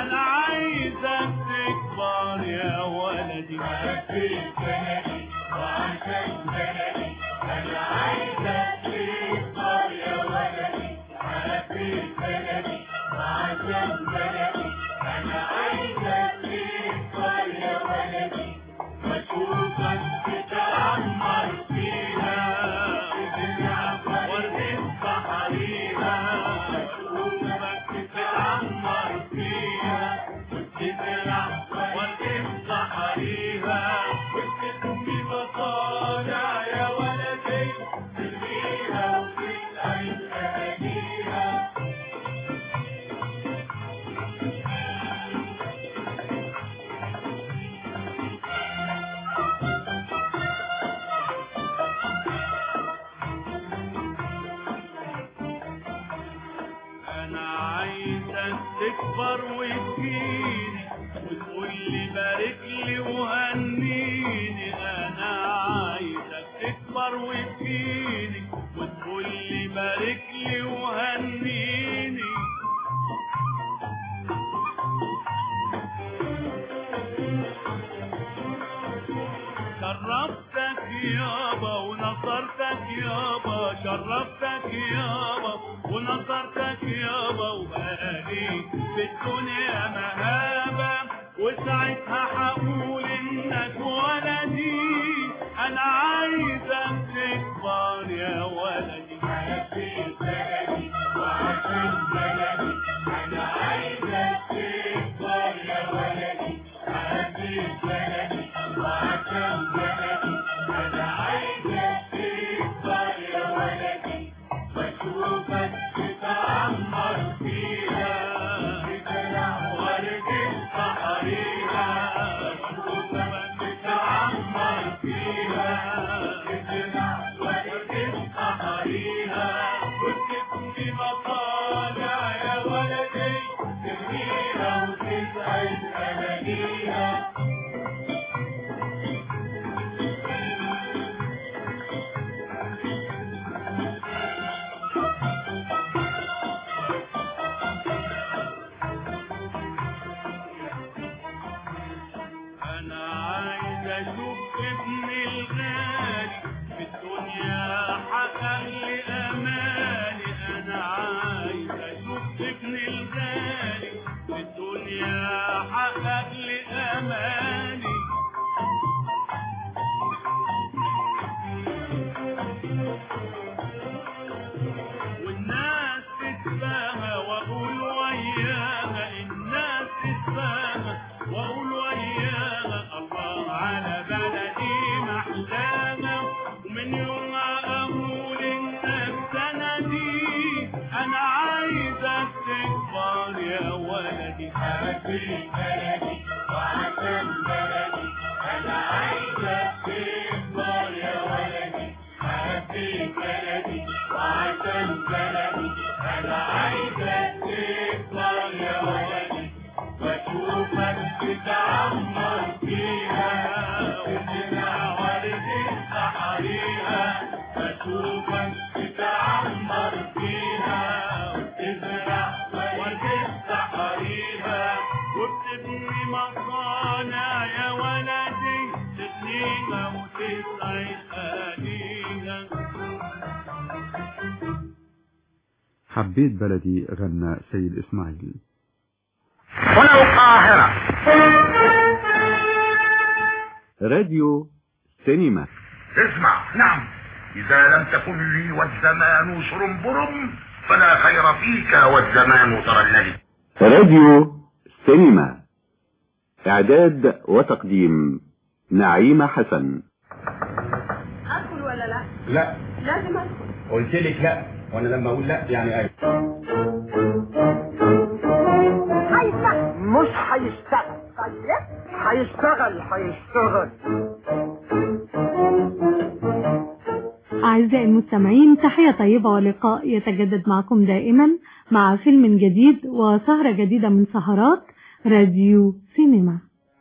انا عايزك تكبر يا ولدي حبيت بلدي وعشان بلدي انا عايزك تكبر يا ولدي حبيت بلدي وعشان بلدي انا عايزك تكبر يا ولدي واشوفك تتعمر فيها تلعب وتفتح عليها واشوفك تتعمر فيها وتلعب وتفتح عليها وتبني مصانع يا ولدي ترميها وتسعد اهاليها انا عايزك تكبر وتجيني وتقول لي بارك لي وهنيني انا عايزك تكبر وتجيني وتقول لي بارك لي وهنيني شرفتك يابا ونصرتك يابا شرفتك يابا ونصرتك يابا وبقالي في الدنيا مهابة وساعتها هقول انك ولدي انا عايزك تكبر يا ولدي حبيت بلدي وعشان بلدي انا عايزك تكبر يا ولدي حبيت بلدي وعشان بلدي انا عايزك تكبر يا ولدي واشوفك تتعمر فيها تزرع ورد الصحريها واشوفك تتعمر فيها تزرع ورد الصحريها وتبني مصانع يا ولدي ترميها وتسعد امانيها انا عايز اشوف ابني الغالي في الدنيا حقق لي امالي انا عايز اشوف ابني الغالي في الدنيا حقق لي امالي والناس تتفاهى واقول وياها الناس تتفاهى واقول وياها الله على بلدي محلاها ومن يوم ما اقول انك سندي انا عايزك تكبر يا ولدي حبيت بلدي وعشان بلدي انا عايزك تكبر يا ولدي حبيت بلدي وعشان بلدي انا عايزك تكبر يا ولدي واشوفك تتعمر فيها وتزرع ورد الصحريها واشوفك تتعمر فيها وتزرع ورد الصحريها وبتبني مصانع يا ولدي تبنيها وتسعد اهاليها حبيت بلدي غنى سيد إسماعيل هنا القاهرة راديو سينما اسمع نعم إذا لم تكن لي والزمان شرنبرم فلا خير فيك والزمان ترللي راديو سينما إعداد وتقديم نعيمة حسن ادخل ولا لا لا لازم ادخل قلت لك لا وانا لما اقول لا يعني ايوه هيفتح مش هيشتغل طيب هيشتغل هيشتغل أعزائي المستمعين تحية طيبة ولقاء يتجدد معكم دائما مع فيلم جديد وسهرة جديدة من سهرات راديو سينما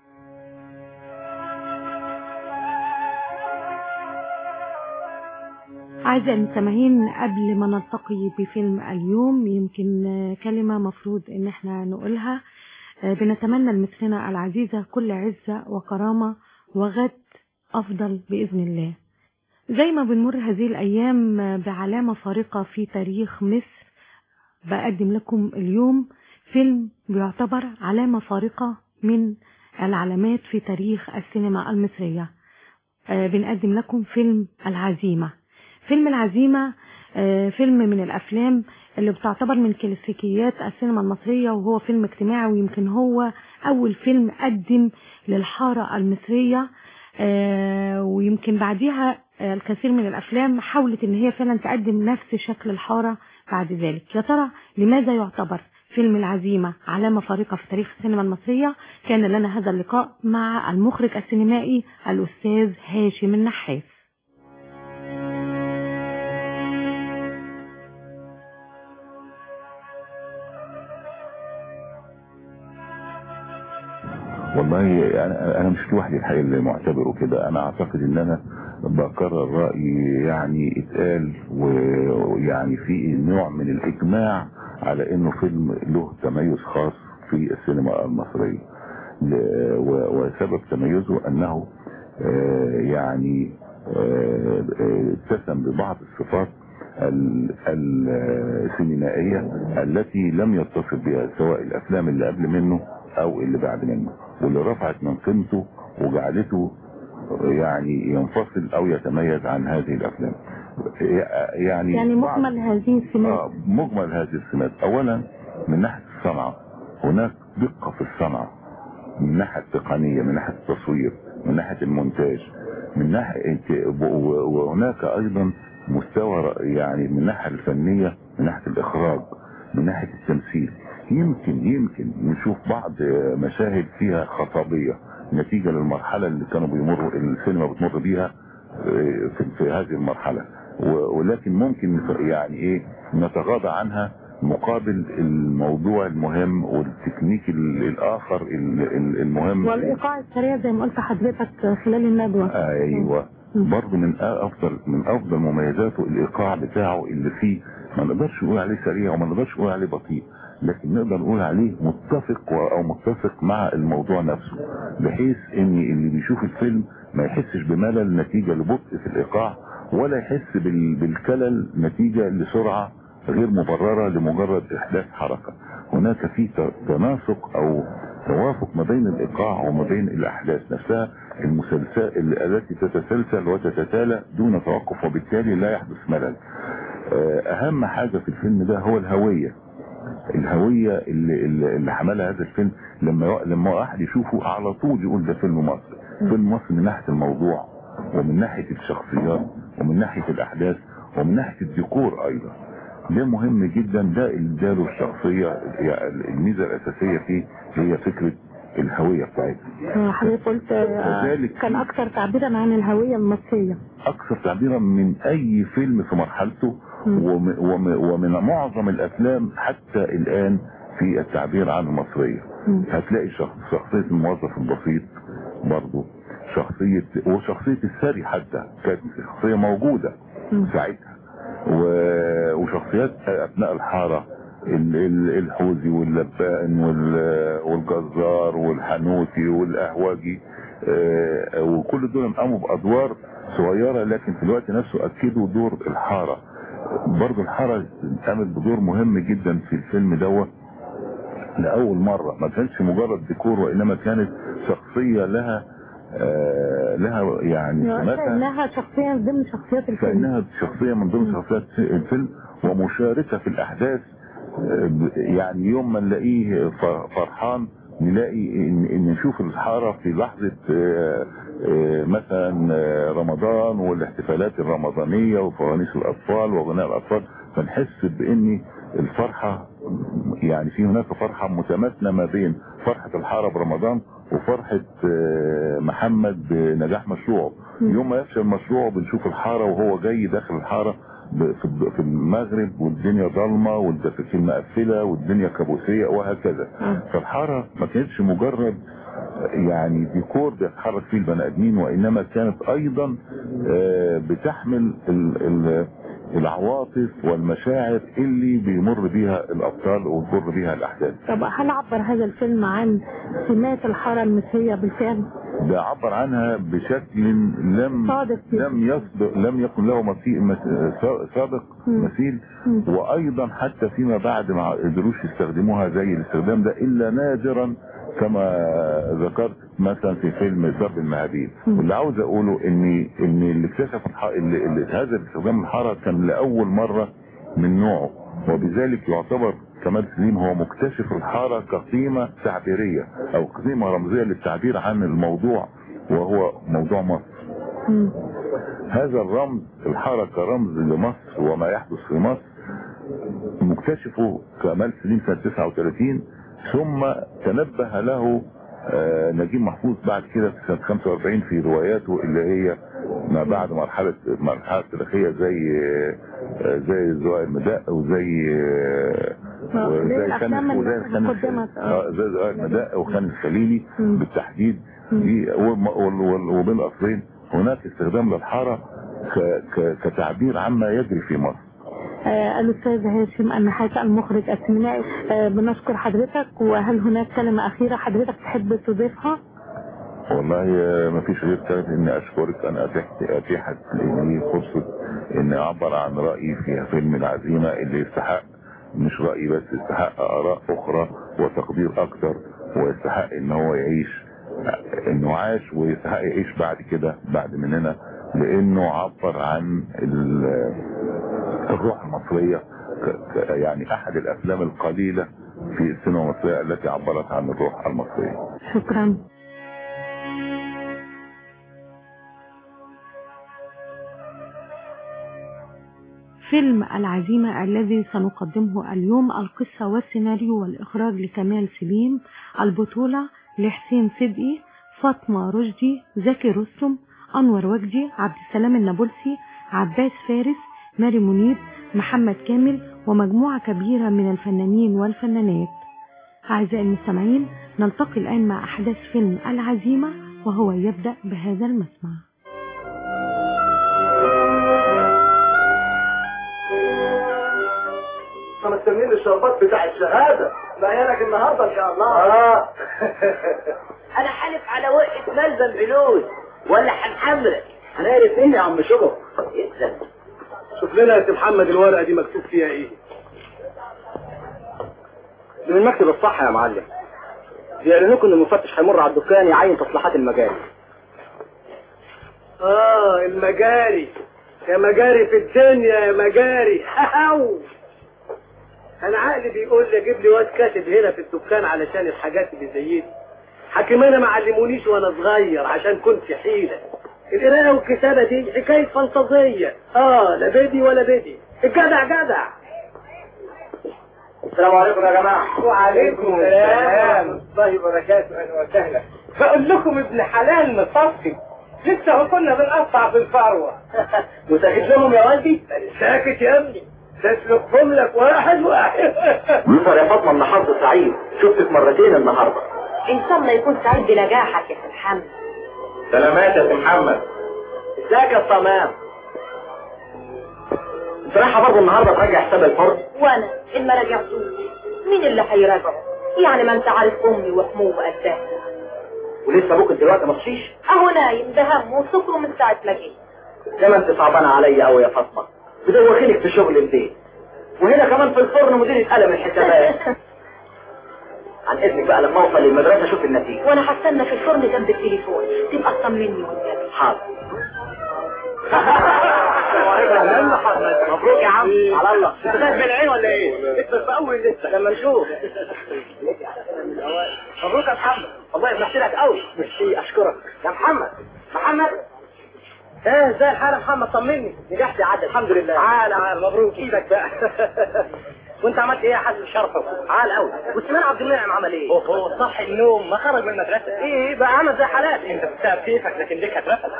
أعزائي المستمعين قبل ما نلتقي بفيلم اليوم يمكن كلمة مفروض إن احنا نقولها آه، بنتمنى لمصرنا العزيزة كل عزة وكرامة وغد أفضل بإذن الله زي ما بنمر هذه الأيام آه، بعلامة فارقة في تاريخ مصر بقدم لكم اليوم فيلم بيعتبر علامة فارقة من العلامات في تاريخ السينما المصرية آه، بنقدم لكم فيلم العزيمة فيلم العزيمة آه، فيلم من الأفلام اللي بتعتبر من كلاسيكيات السينما المصرية وهو فيلم اجتماعي ويمكن هو أول فيلم قدم للحارة المصرية آه، ويمكن بعديها آه، الكثير من الأفلام حاولت إن هي فعلا تقدم نفس شكل الحارة بعد ذلك يا ترى لماذا يعتبر فيلم العزيمة علامة فارقة في تاريخ السينما المصرية كان لنا هذا اللقاء مع المخرج السينمائي الأستاذ هاشم النحاس والله انا انا مش لوحدي الحقيقه اللي معتبره كده انا اعتقد ان انا بكرر رايي يعني اتقال ويعني في نوع من الاجماع على انه فيلم له تميز خاص في السينما المصريه ل- و- وسبب تميزه انه آه، يعني آه، آه، اتسم ببعض الصفات ال- السينمائيه التي لم يتصف بها سواء الافلام اللي قبل منه او اللي بعد منه واللي رفعت من قيمته وجعلته يعني ينفصل او يتميز عن هذه الافلام يعني يعني بعض- مجمل هذه السمات آه مجمل هذه السمات اولا من ناحيه الصنعه هناك دقه في الصنعه من الناحيه التقنيه من ناحيه التصوير من ناحيه المونتاج من ناحيه و- و- وهناك ايضا مستوى ر- يعني من الناحيه الفنيه من ناحيه الاخراج من ناحيه التمثيل يمكن يمكن نشوف بعض مشاهد فيها خطابيه نتيجه للمرحله اللي كانوا بيمروا السينما بتمر بيها في, في هذه المرحله و- ولكن ممكن نت- يعني ايه نتغاضى عنها مقابل الموضوع المهم والتكنيك ال- الاخر ال- ال- المهم والإيقاع السريع زي ما قلت حضرتك خلال الندوة ايوه برضه من افضل من افضل مميزاته الايقاع بتاعه اللي فيه ما نقدرش نقول عليه سريع وما نقدرش نقول عليه بطيء لكن نقدر نقول عليه متفق و- او متفق مع الموضوع نفسه بحيث ان اللي بيشوف الفيلم ما يحسش بملل نتيجه لبطء في الايقاع ولا يحس بال- بالكلل نتيجه لسرعه غير مبرره لمجرد احداث حركه هناك في ت- تناسق او توافق ما بين الايقاع وما بين الاحداث نفسها المسلسل التي تتسلسل وتتتالى دون توقف وبالتالي لا يحدث ملل آه، اهم حاجه في الفيلم ده هو الهويه الهويه اللي, اللي اللي حملها هذا الفيلم لما لما واحد يشوفه على طول يقول ده فيلم مصري فيلم مصري من ناحيه الموضوع ومن ناحيه الشخصيات ومن ناحيه الاحداث ومن ناحيه الديكور ايضا ده مهم جدا ده اللي اداله الشخصيه يعني الميزه الاساسيه فيه هي فكره الهويه بتاعتها حضرتك قلت آه، كذلك كان في- أكثر تعبيرا عن الهوية المصرية اكثر تعبيرا من اي فيلم في مرحلته وم وم ومن معظم الافلام حتى الان في التعبير عن المصرية هتلاقي شخص شخصية الموظف البسيط برضه شخصية وشخصية الثري حتى كانت شخصية موجودة ساعتها و- وشخصيات ابناء الحارة ال- ال- الحوزي واللبان وال- والجزار والحنوتي والقهوجي آه، وكل دول قاموا بادوار صغيرة لكن في الوقت نفسه اكدوا دور الحارة برضو الحارة قامت بدور مهم جدا في الفيلم دوت لأول مرة ما كانش مجرد ديكور وإنما كانت شخصية لها آه لها يعني سماتها كأنها شخصية ضمن شخصيات الفيلم كأنها شخصية من ضمن شخصيات الفيلم ومشاركة في الأحداث آه، ب- يعني يوم ما نلاقيه ف- فرحان نلاقي إن, إن نشوف الحارة في لحظة آه، آه، مثلا آه، رمضان والاحتفالات الرمضانية وفوانيس الأطفال وغناء الأطفال فنحس بإن الفرحة يعني في هناك فرحة متماثلة ما بين فرحة الحارة برمضان وفرحة آه، محمد بنجاح مشروعه يوم ما يفشل مشروعه بنشوف الحارة وهو جاي داخل الحارة ب- في الد- في المغرب والدنيا ضلمة والدفاتين مقفلة والدنيا كابوسية وهكذا فالحارة ما كانتش مجرد يعني ديكور بيتحرك فيه البني ادمين وانما كانت ايضا آه، بتحمل ال ال العواطف والمشاعر اللي بيمر بيها الابطال وبتمر بيها الاحداث طب هل عبر هذا الفيلم عن سمات الحارة المصرية بالفعل؟ ده عبر عنها بشكل لم صادق لم يسبق لم يكن له مثيل مس- سابق مم. مثيل مم. وايضا حتى فيما بعد ما قدروش يستخدموها زي الاستخدام ده الا نادرا كما ذكرت مثلا في فيلم ضرب المهابيل مم. واللي عاوز اقوله ان ان اللي اكتشف الح... اللي... اللي هذا الاستخدام الحاره كان لاول مره من نوعه وبذلك يعتبر كمال سليم هو مكتشف الحاره كقيمه تعبيريه او قيمه رمزيه للتعبير عن الموضوع وهو موضوع مصر مم. هذا الرمز الحارة كرمز لمصر وما يحدث في مصر مكتشفه كمال سليم سنة 39 ثم تنبه له آه، نجيب محفوظ بعد كده في سنة 45 في رواياته اللي هي ما بعد مرحلة مرحلة تاريخية زي آه، زي زوائر المداء وزي آه، آه، زي وزي الأفلام خان وزي اللي خان قدمت، آه. آه، زي زوائر المداء وخان الخليلي مم. بالتحديد مم. دي وم- وال- وال- وبين الأصلين هناك استخدام للحارة ك- ك- كتعبير عما يجري في مصر آه الأستاذ هاشم النحاس المخرج السينمائي آه بنشكر حضرتك وهل هناك كلمة أخيرة حضرتك تحب تضيفها؟ والله ما فيش غير كلام اني اشكرك انا اتحت اتيحت لي فرصه اني اعبر عن رايي في فيلم العزيمه اللي يستحق مش رايي بس يستحق اراء اخرى وتقدير اكتر ويستحق ان هو يعيش انه عاش ويستحق يعيش بعد كده بعد مننا لانه عبر عن ال- الروح المصريه ك- ك- يعني احد الافلام القليله في السينما المصريه التي عبرت عن الروح المصريه شكرا فيلم العزيمة الذي سنقدمه اليوم القصة والسيناريو والإخراج لكمال سليم البطولة لحسين صدقي فاطمة رشدي زكي رستم أنور وجدي عبد السلام النابلسي عباس فارس ماري منيب محمد كامل ومجموعة كبيرة من الفنانين والفنانات أعزائي المستمعين نلتقي الآن مع أحداث فيلم العزيمة وهو يبدأ بهذا المسمع احنا مستنيين الشربات بتاع الشهادة بيانك النهاردة ان شاء الله اه انا حالف على وقت ملزم فلوس ولا هنحملك هنعرف ايه يا عم شبه اسلم شوف لنا يا سي محمد الورقة دي مكتوب فيها ايه من المكتب الصح يا معلم بيعلنوا لكم ان المفتش هيمر على الدكان يعين تصليحات المجاري اه المجاري يا مجاري في الدنيا يا مجاري انا عقلي بيقول لي اجيب لي واد كاتب هنا في الدكان علشان الحاجات اللي زي دي حكيمانه ما علمونيش وانا صغير عشان كنت حيله القراءة والكتابة دي حكاية فانتازية اه لا بدي ولا بدي الجدع جدع السلام عليكم يا جماعة وعليكم السلام الله وبركاته اهلا وسهلا بقول لكم ابن حلال مصفي لسه كنا بنقطع في الفروة وساكت لهم يا والدي ساكت يا ابني تسلكهم لك واحد واحد يظهر يا فاطمه ان حظ سعيد شفتك مرتين النهارده ان شاء الله يكون سعيد بنجاحك يا سي محمد سلامات يا سي محمد ازيك يا الصمام انت رايحه برضه النهارده تراجع حساب الفرد وانا ان ما رجعتوش مين اللي هيراجعه يعني ما انت عارف امي وحموم قدها ولسه ابوك دلوقتي ما صحيش اهو نايم ده همه وسكره من ساعه ما جه زي ما انت صعبانه عليا قوي يا فاطمه بدوخينك في شغل البيت وهنا كمان في الفرن مديرة قلم الحسابات عن اذنك بقى لما اوصل للمدرسه اشوف النتيجه وانا هستنى في الفرن جنب التليفون تبقى اطمني والنبي حاضر مبروك يا عم على الله انت خايف من العين ولا ايه؟ لسه في اول لسه لما نشوف مبروك يا محمد والله فرحت لك قوي ميرسي اشكرك يا محمد محمد ايه ازاي الحال يا محمد طمني نجحت يا عادل الحمد لله عال عال مبروك ايدك بقى وانت عملت ايه يا حاج شرحه عال قوي وسليمان عبد المنعم عمل ايه اوه صح النوم ما خرج من المدرسه ايه بقى عمل زي حالاتي انت بتساب كيفك لكن ليك هترفد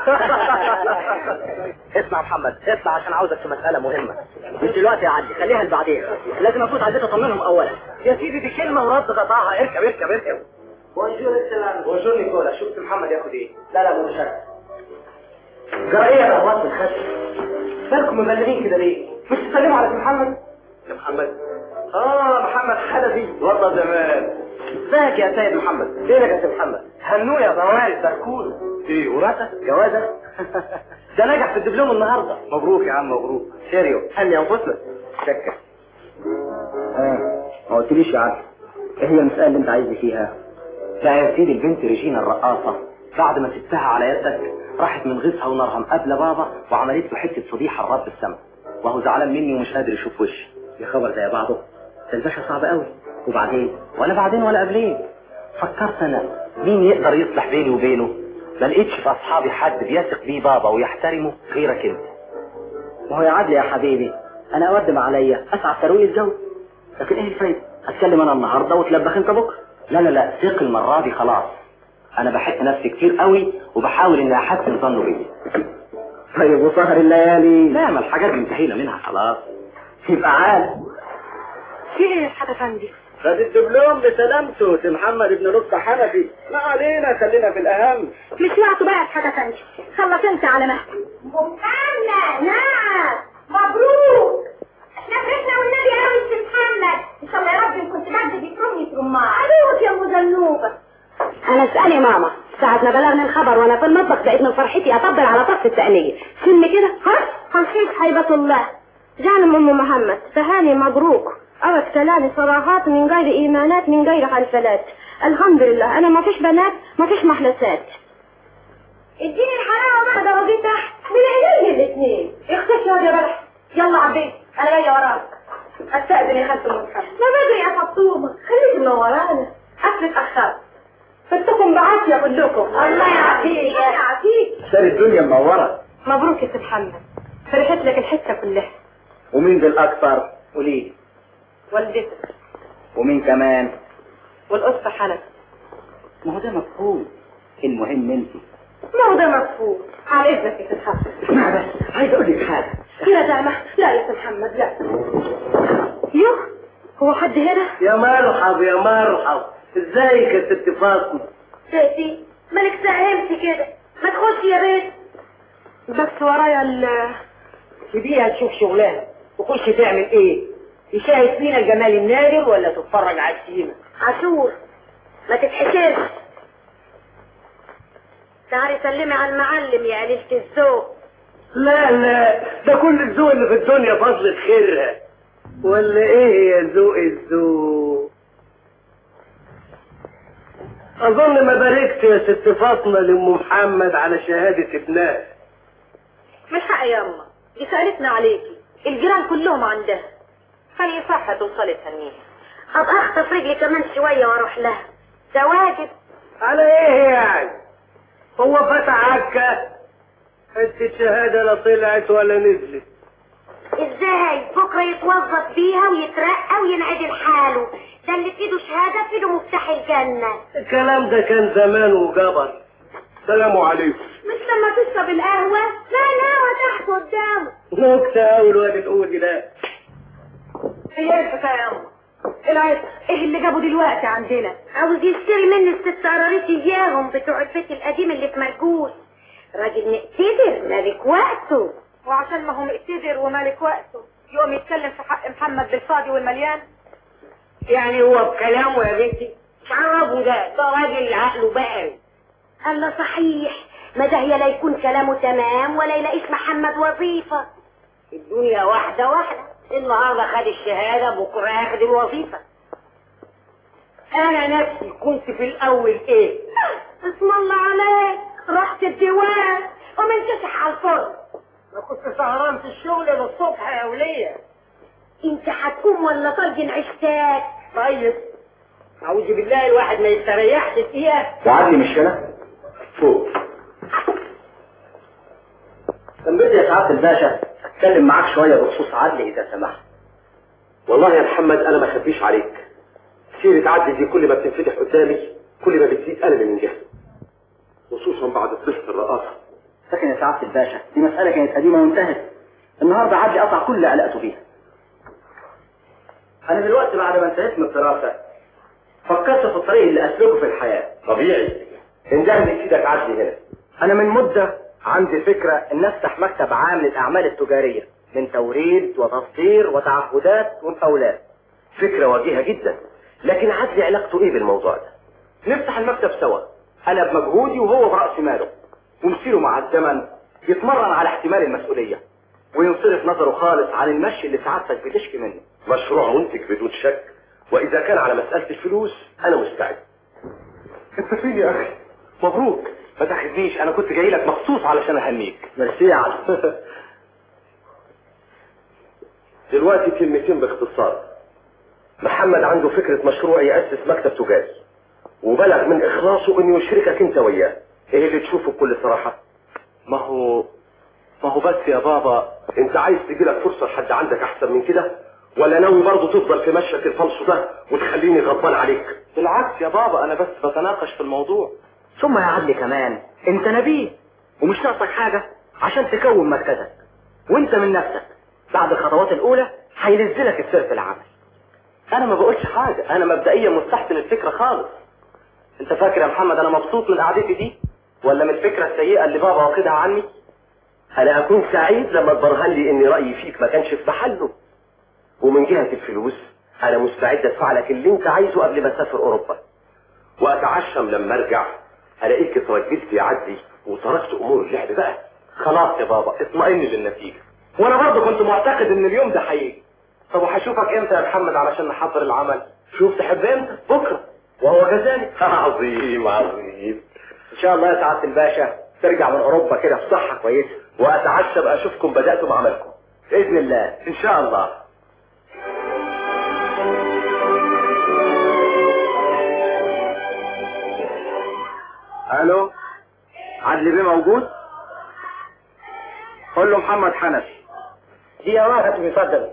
اسمع يا محمد اطلع عشان عاوزك في مساله مهمه مش دلوقتي يا عدي خليها لبعدين لازم افوت على البيت اطمنهم اولا يا سيدي دي كلمه ورد قطعها اركب اركب اركب بونجور السلام بونجور نيكولا شفت محمد ياخد ايه لا لا مو شك جرى ايه يا اخوات الخشب بالكم مبلغين كده ليه مش تسلموا على محمد يا محمد اه محمد حنفي والله زمان ازيك يا سيد محمد فينك يا سيد محمد هنوه يا ضواري تركون ايه ورثة جوازة ده نجح في الدبلوم النهارده مبروك يا عم مبروك سيريو هني انفسنا شكر اه ما قلتليش يا عم ايه هي المسألة اللي انت عايز فيها لا يا سيدي البنت ريجينا الرقاصة بعد ما سبتها على يدك راحت من غيظها ونارها مقابلة بابا وعملت له حتة فضيحة الرب السما وهو زعلان مني ومش قادر يشوف وشي يا خبر زي بعضه ده الباشا صعب قوي وبعدين ولا بعدين ولا قبلين فكرت انا مين يقدر يصلح بيني وبينه ما لقيتش في اصحابي حد بيثق بيه بابا ويحترمه غيرك انت ما هو يا عدلي يا حبيبي انا اقدم عليا اسعى ترويج الجو لكن ايه الفايده اتكلم انا النهارده وتلبخ انت بكره لا لا لا ثق المره دي خلاص انا بحب نفسي كتير قوي وبحاول اني احسن ظنه بيا طيب وسهر الليالي لا ما الحاجات دي انتهينا منها خلاص يبقى عال في ايه يا حاجة فندي خد الدبلوم بسلامته سي محمد بن لطفي حنفي ما علينا خلينا في الاهم مش وقته بقى يا حاجة فندي خلص انت على مهلك محمد نعم مبروك احنا فرحنا والنبي قوي سي محمد ان شاء الله يا رب ان كنت بعد بيكرمني رمان عليك يا ام زنوبه انا اسالي ماما ساعة ما بلغني الخبر وانا في المطبخ بقيت من فرحتي اطبل على طرف التأنية سن كده ها خلصيت هيبة الله جانم ام محمد تهاني مبروك أردت كلامي صراحات من غير إيمانات من غير خلفلات الحمد لله أنا ما فيش بنات ما فيش محلسات اديني الحلاوة بقى ده وجيت تحت من عيني الاثنين اختك يا بلح يلا عبيد أنا جاية وراك استأذن يا خالة المصحف ما بدري يا فطومة خليك منورانا أصل اتأخرت فتكم بعافية كلكم الله يعافيك الله يعافيك سار الدنيا منورة مبروك يا سي محمد فرحت لك الحتة كلها ومين بالاكثر قولي والدتك ومين كمان والقصة حنفي ما هو ده مفهوم المهم انت ما هو ده مفهوم على اذنك يا سي محمد اسمع بس عايز اقول لك حاجه يا دعمة لا يا سي محمد لا يوه هو حد هنا يا مرحب يا مرحب ازيك يا ست فاطمه تأتي مالك ساهمتي كده ما تخش يا بيت بس ورايا ال سيبيها تشوف شغلها وخش تعمل ايه تشاهد فينا الجمال النادر ولا تتفرج على السيما عاشور ما تتحشرش تعالي سلمي على المعلم يا قليلة الذوق لا لا ده كل الذوق اللي في الدنيا فضل خيرها ولا ايه يا ذوق الذوق اظن ما باركت يا ست فاطمه لام محمد على شهاده ابنها مش حق يا اما دي سألتنا عليكي الجيران كلهم عندها خلي صح توصلي تهنيها ابقى اخطف رجلي كمان شوية واروح لها ده واجب على ايه يعني هو فتح عكا انت الشهاده لا طلعت ولا نزلت ازاي بكرة يتوظف بيها ويترقى وينعدل حاله ده اللي في ايده شهادة في ايده مفتاح الجنة الكلام ده كان زمان وجبر سلام عليكم مش لما تشرب القهوة لا لا وتحت قدامه نكتة أول واد الأول لا هي الحكاية يا اما العيب ايه اللي جابه دلوقتي عندنا عاوز يشتري مني الست قراريت اياهم بتوع البيت القديم اللي في مرجوز راجل مقتدر مالك وقته وعشان ما هو مقتدر ومالك وقته يقوم يتكلم في حق محمد بالفاضي والمليان يعني هو بكلامه يا بنتي شربه ده ده راجل عقله بقى الله صحيح ما ده لا يكون كلامه تمام ولا يلاقيش محمد وظيفة الدنيا واحدة واحدة النهاردة خد الشهادة بكرة ياخد الوظيفة أنا نفسي كنت في الأول إيه اسم الله عليك رحت الديوان ومن تسح على الفرن ما كنت سهران في الشغل للصبح يا ولية انت هتقوم ولا طلق عشتاك طيب أعوذ بالله الواحد ما يستريحش دقيقة وعدلي مش هنا فوق كان بدي يا سعاده الباشا اتكلم معاك شويه بخصوص عدلي اذا سمحت والله يا محمد انا ما اخبيش عليك سيرة عدلي دي كل ما بتنفتح قدامي كل ما بتزيد ألمي من جهله خصوصا بعد فضيحة الرقاصة لكن يا سعاده الباشا دي مساله كانت قديمه وانتهت النهارده عدلي قطع كل علاقته بيها انا دلوقتي بعد ما انتهيت من الدراسه فكرت في الطريق اللي اسلكه في الحياه طبيعي انجهز ايدك عدلي هنا انا من مده عندي فكره ان افتح مكتب عام للاعمال التجاريه من توريد وتصدير وتعهدات ومقاولات فكرة وجيهة جدا لكن عدلي علاقته ايه بالموضوع ده نفتح المكتب سوا انا بمجهودي وهو برأس ماله ونسيره مع الزمن يتمرن على احتمال المسؤولية وينصرف نظره خالص عن المشي اللي سعادتك بتشكي منه مشروع منتج بدون شك واذا كان على مسألة الفلوس انا مستعد انت فين يا اخي مبروك ما تاخذنيش انا كنت جاي لك مخصوص علشان اهنيك ميرسي يا علي دلوقتي كلمتين باختصار محمد عنده فكرة مشروع يأسس مكتب تجاري وبلغ من إخلاصه إنه يشركك أنت وياه إيه اللي تشوفه بكل صراحة ما هو ما هو بس يا بابا أنت عايز تجيلك فرصة لحد عندك أحسن من كده ولا ناوي برضه تفضل في مشيك الفلسو ده وتخليني غضبان عليك بالعكس يا بابا انا بس بتناقش في الموضوع ثم يا عدلي كمان انت نبيه ومش ناقصك حاجة عشان تكون مركزك وانت من نفسك بعد الخطوات الاولى هينزلك السير في العمل انا ما بقولش حاجة انا مبدئيا مستحسن الفكرة خالص انت فاكر يا محمد انا مبسوط من قعدتي دي ولا من الفكرة السيئة اللي بابا واخدها عني أنا هكون سعيد لما تبرهن لي إن رأيي فيك ما كانش في محله ومن جهة الفلوس أنا مستعد أدفع لك اللي أنت عايزه قبل ما أسافر أوروبا وأتعشم لما أرجع ألاقيك اترجلت يا عدلي وتركت أمور اللعب بقى خلاص يا بابا اطمئن للنتيجة وانا برضه كنت معتقد ان اليوم ده هيجي طب وهشوفك امتى يا محمد علشان نحضر العمل شوف تحب امتى بكره وهو كذلك عظيم عظيم ان شاء الله يا سعاده الباشا ترجع من اوروبا كده في صحه كويسه وأتعشى بقى أشوفكم بدأتم عملكم باذن الله ان شاء الله الو عدلي بيه موجود قول له محمد حنفي دي يا واحد بيفضل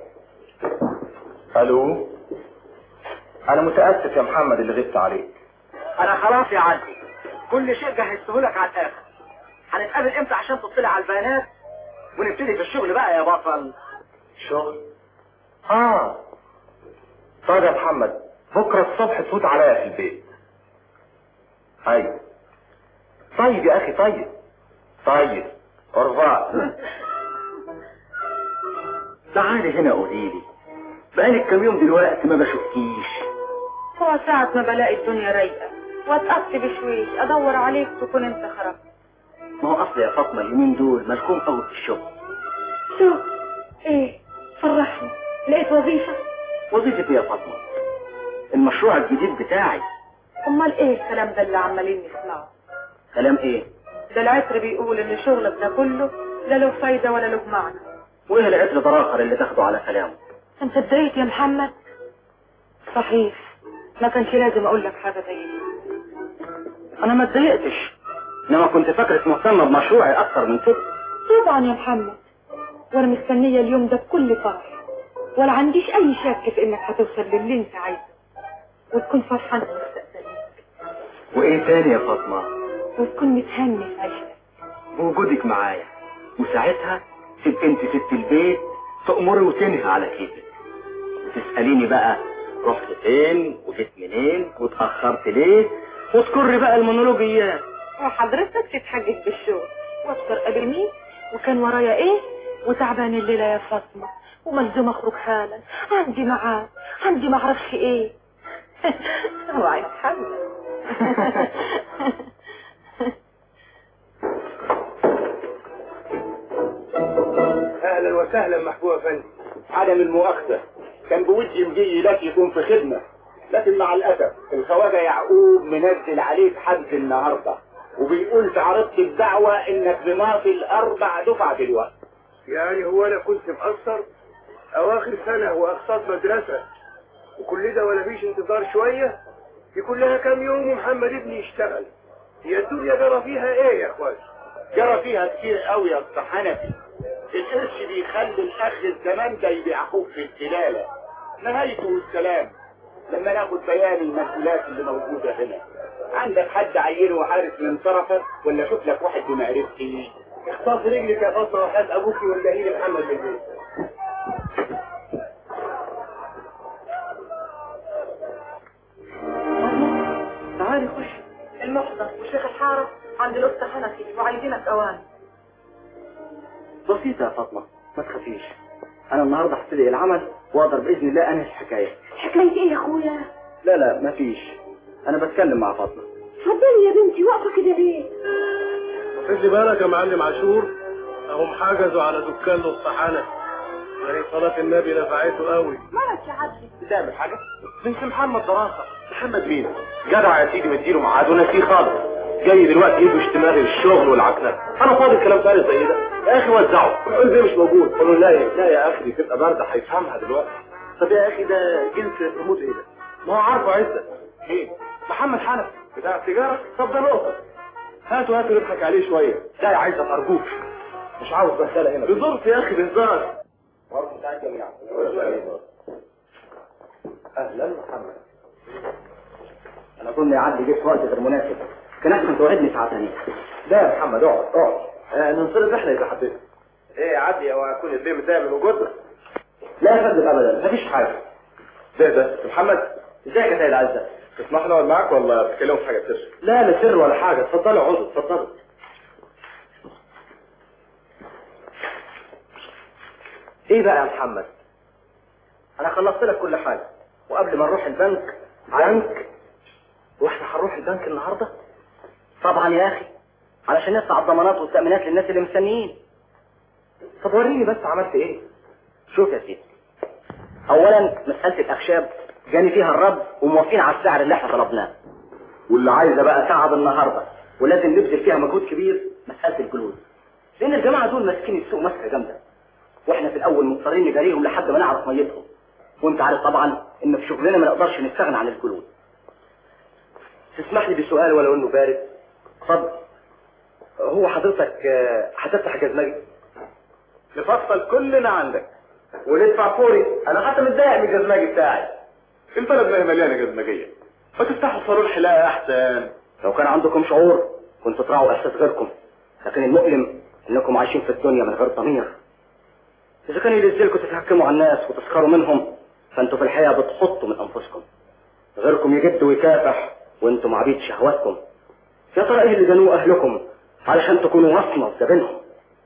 الو انا متاسف يا محمد اللي غبت عليك انا خلاص يا عدلي كل شيء جهزته لك على الاخر هنتقابل امتى عشان تطلع على البيانات ونبتدي في الشغل بقى يا بطل شغل اه طيب يا محمد بكره الصبح تفوت عليا في البيت ايوه طيب يا اخي طيب طيب ارفع تعالي هنا قولي لي بقالك كام يوم دلوقتي ما بشوفكيش هو ساعة ما بلاقي الدنيا رايقة واتقص بشويش ادور عليك تكون انت خرجت ما هو اصل يا فاطمه اليومين دول ملكوم قوي في الشغل شو ايه فرحني لقيت وظيفة وظيفتي يا فاطمه المشروع الجديد بتاعي امال ايه الكلام ده اللي عمالين نسمعه كلام ايه ده العطر بيقول ان شغلك ده كله لا له فايدة ولا له معنى وايه العطر ده الاخر اللي تاخده على كلامه انت اتضايقت يا محمد صحيح ما كانش لازم اقول لك حاجة زي دي انا ما اتضايقتش انما كنت فاكرك مهتمه بمشروعي اكتر من كده طبعا يا محمد وانا مستنية اليوم ده بكل فرح ولا عنديش اي شك في انك هتوصل للي انت عايزه وتكون فرحان في مستقبلك وايه تاني يا فاطمه وتكون متهني في عيشتك وجودك معايا وساعتها تبقى انت ست البيت تأمري وتنهي على كيفك وتسأليني بقى رحت فين وجيت منين واتأخرت ليه وتكري بقى المونولوجيات وحضرتك تتحجج بالشغل وافطر قبل مين وكان ورايا ايه وتعبان الليلة يا فاطمة وملزوم اخرج حالا عندي معاد عندي معرفش ايه اوعى يا محمد اهلا وسهلا محبوب افندي عدم المؤاخذه كان بودي مجي لك يكون في خدمه لكن مع الاسف الخواجه يعقوب منزل عليك حجز النهارده وبيقول في عرضة الدعوة انك بماطل اربع دفع دلوقتي يعني هو انا كنت مقصر اواخر سنة واقساط مدرسة وكل ده ولا فيش انتظار شوية دي كلها كام يوم ومحمد ابني يشتغل هي الدنيا جرى فيها ايه يا اخواتي جرى فيها كتير قوي يا اسطى حنفي القرش بيخلي الاخ الزمان ده يبيع اخوه في الدلاله نهايته والسلام لما ناخد بيان المسؤولات اللي موجوده هنا عندك حد عينه وعارف من طرفه ولا شوف لك واحد بمعرفتي اختص رجلك يا فاطمة وخد ابوكي والدهي لي محمد بالبيت تعالي خش المحضر وشيخ الحارة عند الأسطى حنفي وعايزينك أوان بسيطة يا فاطمة ما تخافيش انا النهارده هبتدي العمل واقدر باذن الله انهي الحكايه حكاية ايه يا اخويا لا لا مفيش انا بتكلم مع فاطمه اتفضلي يا بنتي واقفة كده ليه خلي بالك يا معلم عاشور اهم حجزوا على دكان الصحانة يعني صلاة النبي نفعته قوي مالك يا عبدي بتعمل حاجة؟ بنت محمد دراسة محمد مين؟ جدع يا سيدي مديله ميعاد ونسيه خالص جاي دلوقتي يدوش دماغي الشغل والعكنة انا فاضي كلام فارغ زي ده يا اخي وزعه قول ليه مش موجود قول له لا يا لا يا اخي دي تبقى باردة هيفهمها دلوقتي طب يا اخي ده جنس ريموت ايه ده؟ ما هو عارفه عزت مين؟ محمد حنفي بتاع السيجارة طب ده نقطة هاتوا هاتوا نضحك عليه شوية لا يا عزت ارجوك مش عاوز بهدلة هنا بظرف يا اخي بهزار اهلا محمد انا اظن يا عبدي جيت في وقت غير مناسب كان احسن توعدني ساعه ثانيه لا يا محمد اقعد اقعد آه ننصرف احنا اذا حبيت ايه يا عدي او اكون البيه متضايق من وجودنا لا يا فندم ابدا مفيش حاجه ده ده محمد ازيك يا سيد العزة تسمح لي اقعد معاك ولا بتتكلموا في حاجه سر لا لا سر ولا حاجه اتفضلوا اقعدوا اتفضلوا ايه بقى يا محمد انا خلصت لك كل حاجه وقبل ما نروح البنك بنك واحنا هنروح البنك النهارده طبعا يا اخي علشان ندفع الضمانات والتامينات للناس اللي مستنيين طب وريني بس عملت ايه شوف يا سيدي اولا مساله الاخشاب جاني فيها الرد وموافقين على السعر اللي احنا طلبناه واللي عايزه بقى تعب النهارده ولازم نبذل فيها مجهود كبير مساله الجلود لان الجماعه دول ماسكين السوق ماسكه جامده واحنا في الاول مضطرين نجاريهم لحد ما نعرف ميتهم وانت عارف طبعا ان في شغلنا ما نقدرش نستغنى عن الجلود تسمح لي بسؤال ولو انه بارد اتفضل هو حضرتك آه، هتفتح جزمجي نفصل كلنا عندك وندفع فوري انا حتى متضايق من الجزمجي بتاعي البلد ما هي مليانه جزمجيه ما تفتحوا صالون حلاقه احسن لو كان عندكم شعور كنتوا تراعوا احساس غيركم لكن المؤلم انكم عايشين في الدنيا من غير ضمير اذا كان يلزلكم تتحكموا على الناس وتسخروا منهم فانتوا في الحقيقه بتحطوا من انفسكم غيركم يجد ويكافح وانتم عبيد شهواتكم يا ترى ايه اللي جنوه اهلكم علشان تكونوا وصمه في جبينهم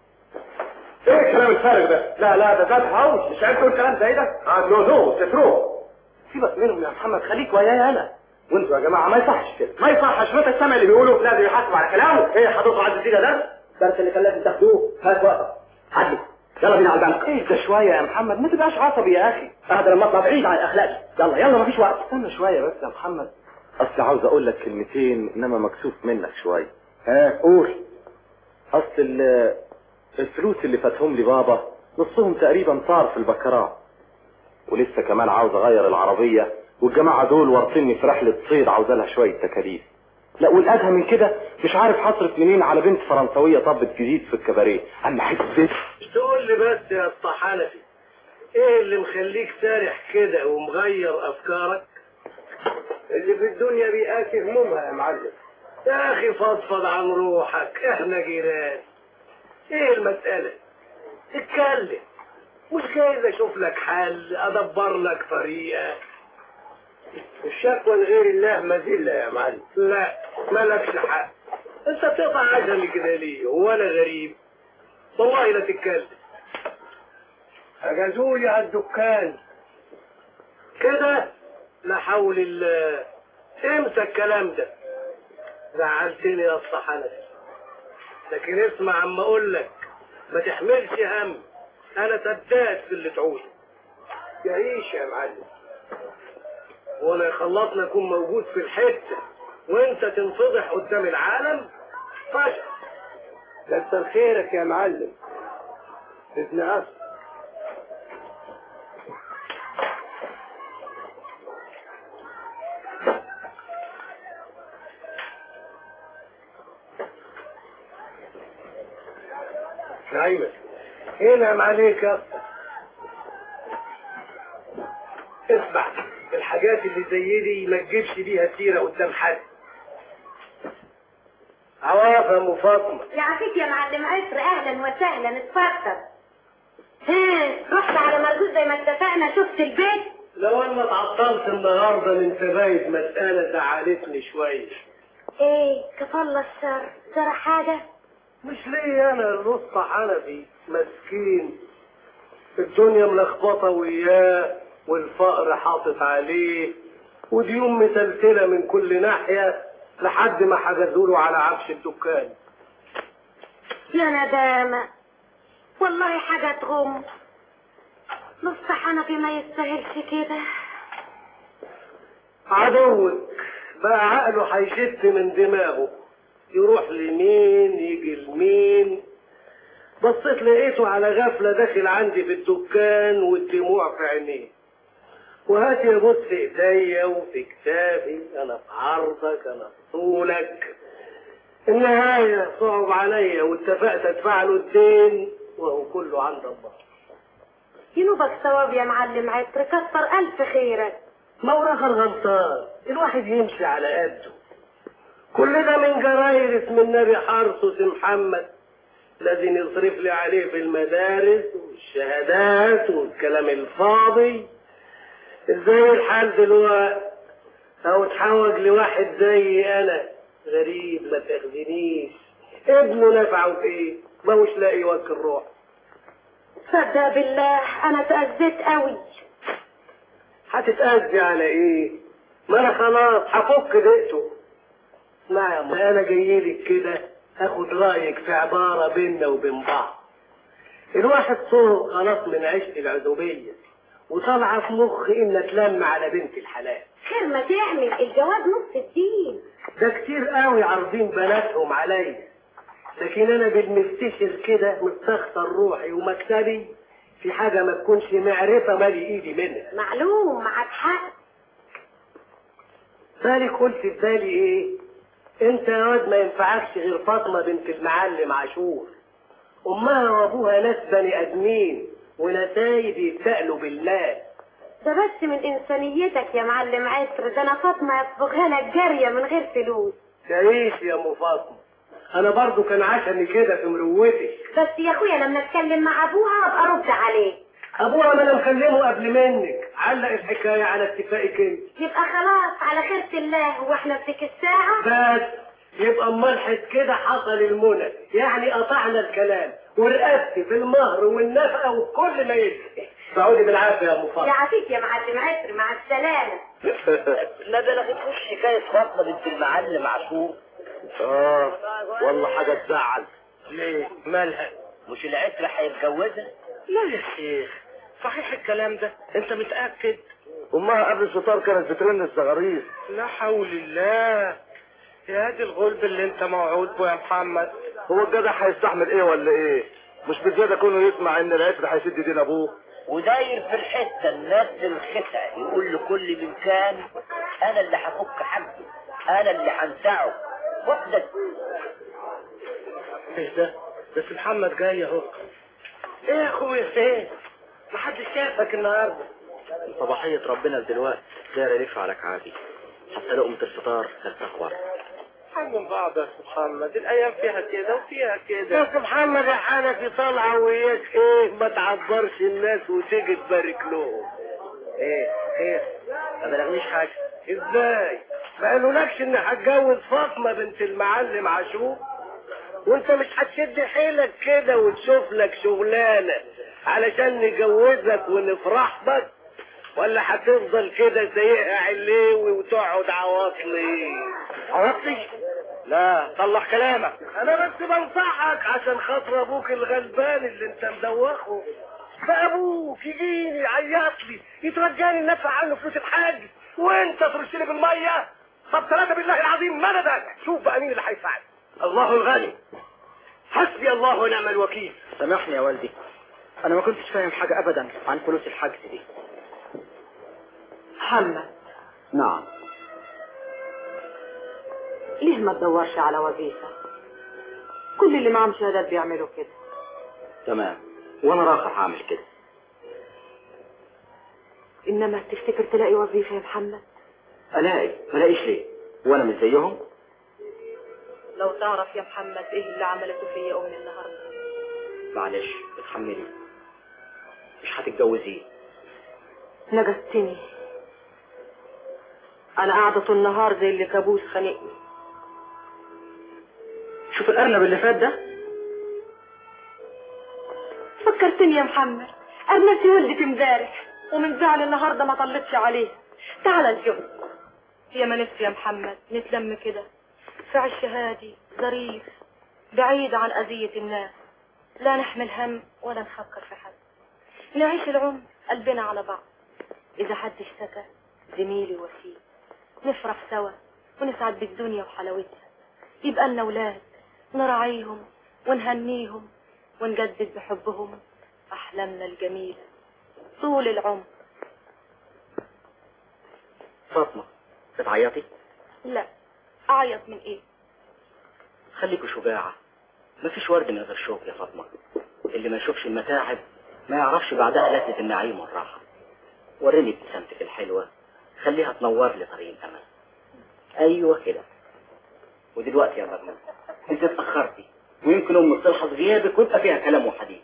ايه الكلام الفارغ ده لا لا ده ده هاوش مش عارف تقول كلام زي ده اه نو نو ستروه سيبك منهم يا محمد خليك وياي انا وانتوا يا جماعه ما يصحش كده ما يصحش متى السمع اللي بيقولوا لازم يحاسب على كلامه ايه حضرتك عايز تيجي ده الدرس اللي كان لازم تاخدوه هات وقتك عدي يلا بينا على البنك ايه ده شويه يا محمد ما تبقاش عصبي يا اخي اهدى لما اطلع بعيد عن اخلاقي يلا يلا مفيش وقت استنى شويه بس يا محمد اصل عاوز اقول لك كلمتين انما مكسوف منك شويه ها قول اصل ال- الفلوس اللي فاتهم لي بابا نصهم تقريبا طار في البكراء ولسه كمان عاوز اغير العربيه والجماعه دول ورطني في رحله صيد عاوز لها شويه تكاليف لا والادهى من كده مش عارف هصرف منين على بنت فرنسويه طبت جديد في الكباريه انا حته تقول لي بس يا اسطى حنفي ايه اللي مخليك سارح كده ومغير افكارك اللي في الدنيا بيقاسي همومها يا معلم يا اخي فضفض عن روحك احنا جيران ايه المسألة اتكلم مش جايز اشوف لك حل ادبر لك طريقة الشكوى لغير الله مذلة يا معلم لا مالكش حق انت بتقطع عجلي كده ليه هو انا غريب والله لا تتكلم حجزولي على الدكان كده لا حول الله امتى الكلام ده زعلتني يا اسطى حنفي لكن اسمع عم اقول لك ما تحملش هم انا سداد في اللي تعوزه يعيش يا معلم وانا خلصنا اكون موجود في الحته وانت تنفضح قدام العالم فشل كتر خيرك يا معلم ابن أصل نايمة هنا عليك يا اسطى اسمع الحاجات اللي زي دي ما تجيبش بيها سيرة قدام حد عواف يا ام فاطمة يعافيك يا معلم عسر اهلا وسهلا اتفضل ها رحت على مرجوز زي ما اتفقنا شفت البيت لو انا اتعطلت النهارده من سبايد مسألة زعلتني شوية ايه كفالة الشر ترى حاجة مش ليه انا الرصة حنفي مسكين الدنيا ملخبطة وياه والفقر حاطط عليه وديون متلتلة من كل ناحية لحد ما حجزوله على عفش الدكان يا ندامة والله حاجة تغم نص حنفي ما يستاهلش كده عدوك بقى عقله هيشت من دماغه يروح لمين يجي لمين بصيت لقيته على غفلة داخل عندي في الدكان والدموع في عينيه وهات يا بص في ايديا وفي كتافي انا في عرضك انا في طولك النهاية صعب عليا واتفقت ادفع له الدين وهو كله عند الله ينوبك ثواب يا معلم عطر كتر ألف خيرك ما هو راخر غلطان الواحد يمشي على قده كل ده من جراير اسم النبي حرصه سي محمد لازم يصرف لي عليه في المدارس والشهادات والكلام الفاضي ازاي الحال دلوقتي او اتحوج لواحد زي انا غريب ما تاخذنيش ابنه نفعه في ايه ما هوش لاقي يوكل روح صدق بالله انا تأذيت قوي هتتأذي على ايه ما انا خلاص هفك دقته اسمع يا ما انا جايلك كده اخد رايك في عباره بيننا وبين بعض الواحد صهر خلاص من عشق العزوبيه وطالعه في مخي ان اتلم على بنت الحلال خير ما تعمل الجواز نص الدين ده كتير قوي عارضين بناتهم عليا لكن انا بالمفتشر كده مستخسر روحي ومكسبي في حاجه ما تكونش معرفه مالي ايدي منها معلوم معاك حق بالك قلت في بالي ايه انت يا واد ما ينفعكش غير فاطمه بنت المعلم عاشور امها وابوها ناس بني ادمين ونسايب يتسألوا بالله ده بس من انسانيتك يا معلم عطر ده انا فاطمه يصبغها لك جاريه من غير فلوس تعيش يا ام فاطمه انا برضو كان عشمي كده في مروتك بس يا اخويا لما اتكلم مع ابوها ابقى ارد عليه ابوها ما انا مكلمه قبل منك علق الحكايه على اتفاقك انت يبقى خلاص على خيرة الله واحنا في تلك الساعة بس يبقى ملحد كده حصل المنى يعني قطعنا الكلام ورقبتي في المهر والنفقه وكل ما يجري سعودي بالعافيه يا ام فاطمه يعافيك يا معلم عطر مع السلامة ما بلغتكوش حكاية فاطمة بنت المعلم عاشور اه والله حاجه تزعل ليه؟ مالها؟ مش العترة هيتجوزها؟ لا يا شيخ صحيح الكلام ده انت متاكد امها قبل الفطار كانت بترن الزغاريد لا حول الله يا دي الغلب اللي انت موعود به يا محمد هو الجدع هيستحمل ايه ولا ايه مش بزيادة كونه يسمع ان العتر هيسد دين ابوه وداير في الحتة نفس الخسع يقول لكل من كان انا اللي هفك حقه انا اللي هنسعه وحدك ايه ده بس محمد جاي اهو ايه يا اخويا فين محدش شافك النهارده صباحية ربنا دلوقتي داير الف على كعابي حتى لقمة الفطار كانت اخبار من بعض يا محمد الايام فيها كده وفيها كده يا محمد يا حنفي طالعه وياك ايه ما تعبرش الناس وتيجي تبارك لهم ايه ايه ما بلغنيش حاجة ازاي ما قالولكش ان هتجوز فاطمه بنت المعلم عاشور وانت مش هتشد حيلك كده وتشوف لك شغلانه علشان نجوزك ونفرح بك ولا هتفضل كده زيها عليوي وتقعد عواطلي عواطلي لا طلع كلامك انا بس بنصحك عشان خاطر ابوك الغلبان اللي انت مدوخه فابوك يجيني يعيط لي يترجاني ندفع عنه فلوس الحاج وانت ترش لي بالميه طب ثلاثة بالله العظيم مددك شوف بقى مين اللي هيساعد الله الغني حسبي الله ونعم الوكيل سامحني يا والدي انا ما كنتش فاهم حاجة ابدا عن فلوس الحجز دي محمد نعم ليه ما تدورش على وظيفة كل اللي معهم شهادات بيعملوا كده تمام وانا راخر هعمل كده انما تفتكر تلاقي وظيفة يا محمد الاقي ما الاقيش ليه وانا مش زيهم لو تعرف يا محمد ايه اللي عملته فيا امي النهارده معلش اتحملي مش هتتجوزيه نجستني انا قاعدة طول النهار زي اللي كابوس خانقني شوف الارنب اللي فات ده فكرتني يا محمد ارملتي ولدك امبارح ومن زعل النهارده ما طلتش عليه تعال الجهد يا ما نفسي يا محمد نتلم كده في عش هادي ظريف بعيد عن أذية الناس لا نحمل هم ولا نفكر في حد نعيش العمر قلبنا على بعض إذا حد اشتكى زميلي وفيه نفرح سوا ونسعد بالدنيا وحلاوتها يبقى لنا ولاد نراعيهم ونهنيهم ونجدد بحبهم أحلامنا الجميلة طول العمر فاطمة بتعيطي؟ لا أعيط من إيه خليكوا شجاعة مفيش ورد من غير شوق يا فاطمة اللي ما يشوفش المتاعب ما يعرفش بعدها لذة النعيم والراحة وريني ابتسامتك الحلوة خليها تنور لي طريق الأمل أيوة كده ودلوقتي يا مجنون انت اتأخرتي ويمكن أم تلحظ غيابك ويبقى فيها كلام وحديث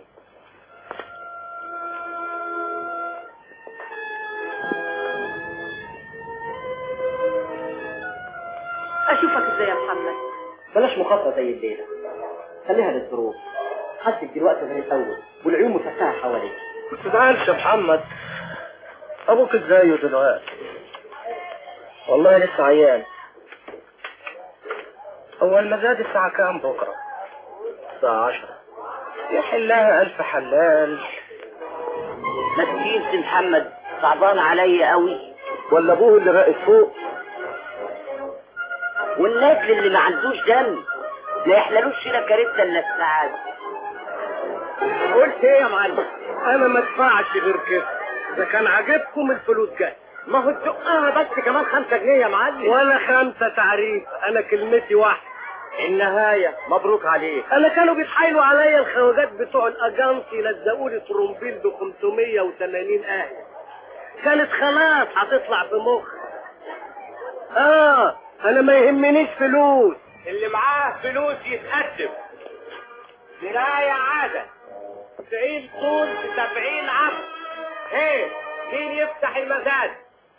أشوفك إزاي يا محمد بلاش مخاطرة زي الليلة خليها للظروف حدك دلوقتي غير الأول والعيون مفتحة حواليك ما تزعلش يا محمد ابوك ازاي دلوقتي والله لسه عيان هو المزاد الساعة كام بكرة الساعة عشرة يحلها ألف حلال ما تجيش محمد صعبان عليا قوي ولا أبوه اللي راقد فوق والنجل اللي ما عندوش دم ما يحللوش هنا كارثة الا السعادة قلت ايه يا معلم انا ما ادفعش غير كده اذا كان عاجبكم الفلوس جايه ما هو تدقها بس كمان خمسة جنيه يا معلم ولا خمسة تعريف انا كلمتي واحدة النهاية مبروك عليك انا كانوا بيتحايلوا عليا الخواجات بتوع الاجانسي لزقوا لي ترومبيل ب 580 آية كانت خلاص هتطلع في مخ اه انا ما يهمنيش فلوس اللي معاه فلوس يتقدم دراية عادة تسعين طول في سبعين عقد ايه مين يفتح المزاد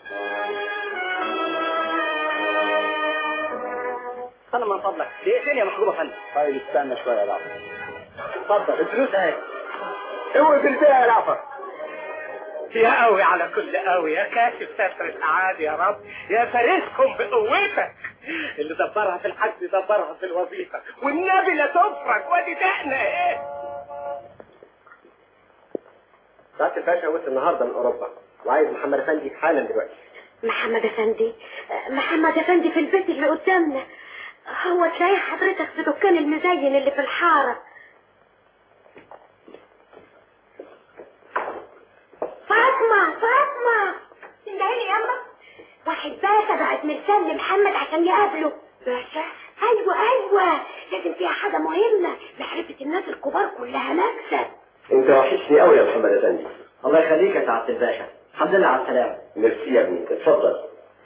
استنى من فضلك دقيقتين يا محبوب يا فندم طيب استنى شوية يا رعفة اتفضل الفلوس اهي اوعي في البيع يا رعفة يا قوي على كل قوي يا كاشف ستر الأعادي يا رب يا فارسكم بقوتك اللي دبرها في الحج دبرها في الوظيفة والنبي لا تفرج وادي دقنا ايه سعادة الباشا وصل النهارده من اوروبا وعايز محمد افندي حالا دلوقتي محمد افندي محمد افندي في البيت اللي قدامنا هو تلاقي حضرتك في دكان المزين اللي في الحارة فاطمة فاطمة تندهيني ياما واحد باشا بعت مرسال لمحمد عشان يقابله باشا ايوه ايوه لازم فيها حاجة مهمة معرفة الناس الكبار كلها مكسب انت وحشني قوي يا محمد افندي الله يخليك يا سعادة الباشا الحمد لله على السلامة ميرسي يا ابني اتفضل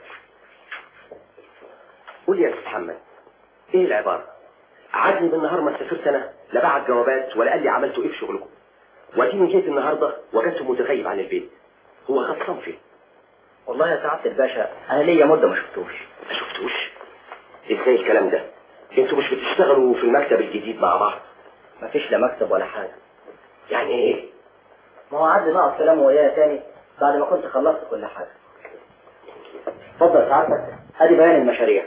قول يا استاذ محمد ايه العبارة عادني بالنهار ما سافرت انا لا بعت جوابات ولا قال لي عملتوا ايه في شغلكم واديني جيت النهارده وجدته متغيب عن البيت هو غطسان فين والله يا سعادة الباشا انا ليا مدة ما شفتوش ما شفتوش ازاي الكلام ده انتوا مش بتشتغلوا في المكتب الجديد مع بعض مفيش لا مكتب ولا حاجة يعني ايه ما هو عدى نقص كلامه ويايا تاني بعد ما كنت خلصت كل حاجة اتفضل سعادتك ادي بيان المشاريع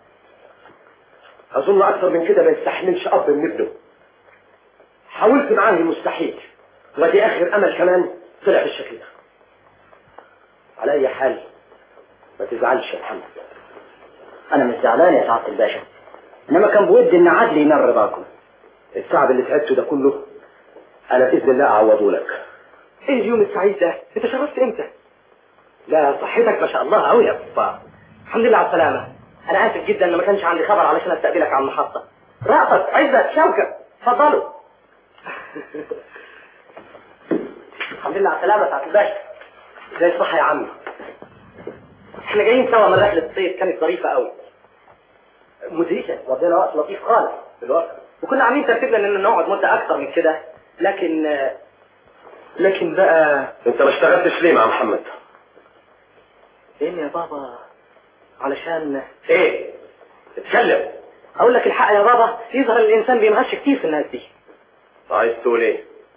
اظن اكثر من كده ما يستحملش اب من ابنه حاولت معاه المستحيل ودي اخر امل كمان طلع بالشكل ده على اي حال ما تزعلش يا محمد انا مش زعلان يا سعادة الباشا انما كان بودي ان عدلي ينال رضاكم التعب اللي تعبته ده كله انا باذن الله اعوضه لك ايه اليوم السعيد ده انت شرفت امتى لا صحتك ما شاء الله قوي يا بابا الحمد لله على السلامة انا اسف جدا ان ما كانش عندي خبر علشان استقبلك على المحطة رأفت عزت شوكة اتفضلوا الحمد لله على السلامة يا سعادة الباشا زي الصحة يا عمي احنا جايين سوا من رحلة الصيف كانت ظريفة قوي مدهشة قضينا وقت لطيف خالص في الوقت وكنا عاملين ترتيبنا اننا نقعد مدة اكتر من كده لكن لكن بقى انت ما اشتغلتش ليه مع محمد فين يا بابا علشان ايه اتكلم اقول لك الحق يا بابا يظهر الانسان بيمهش كتير في الناس دي عايز تقول ايه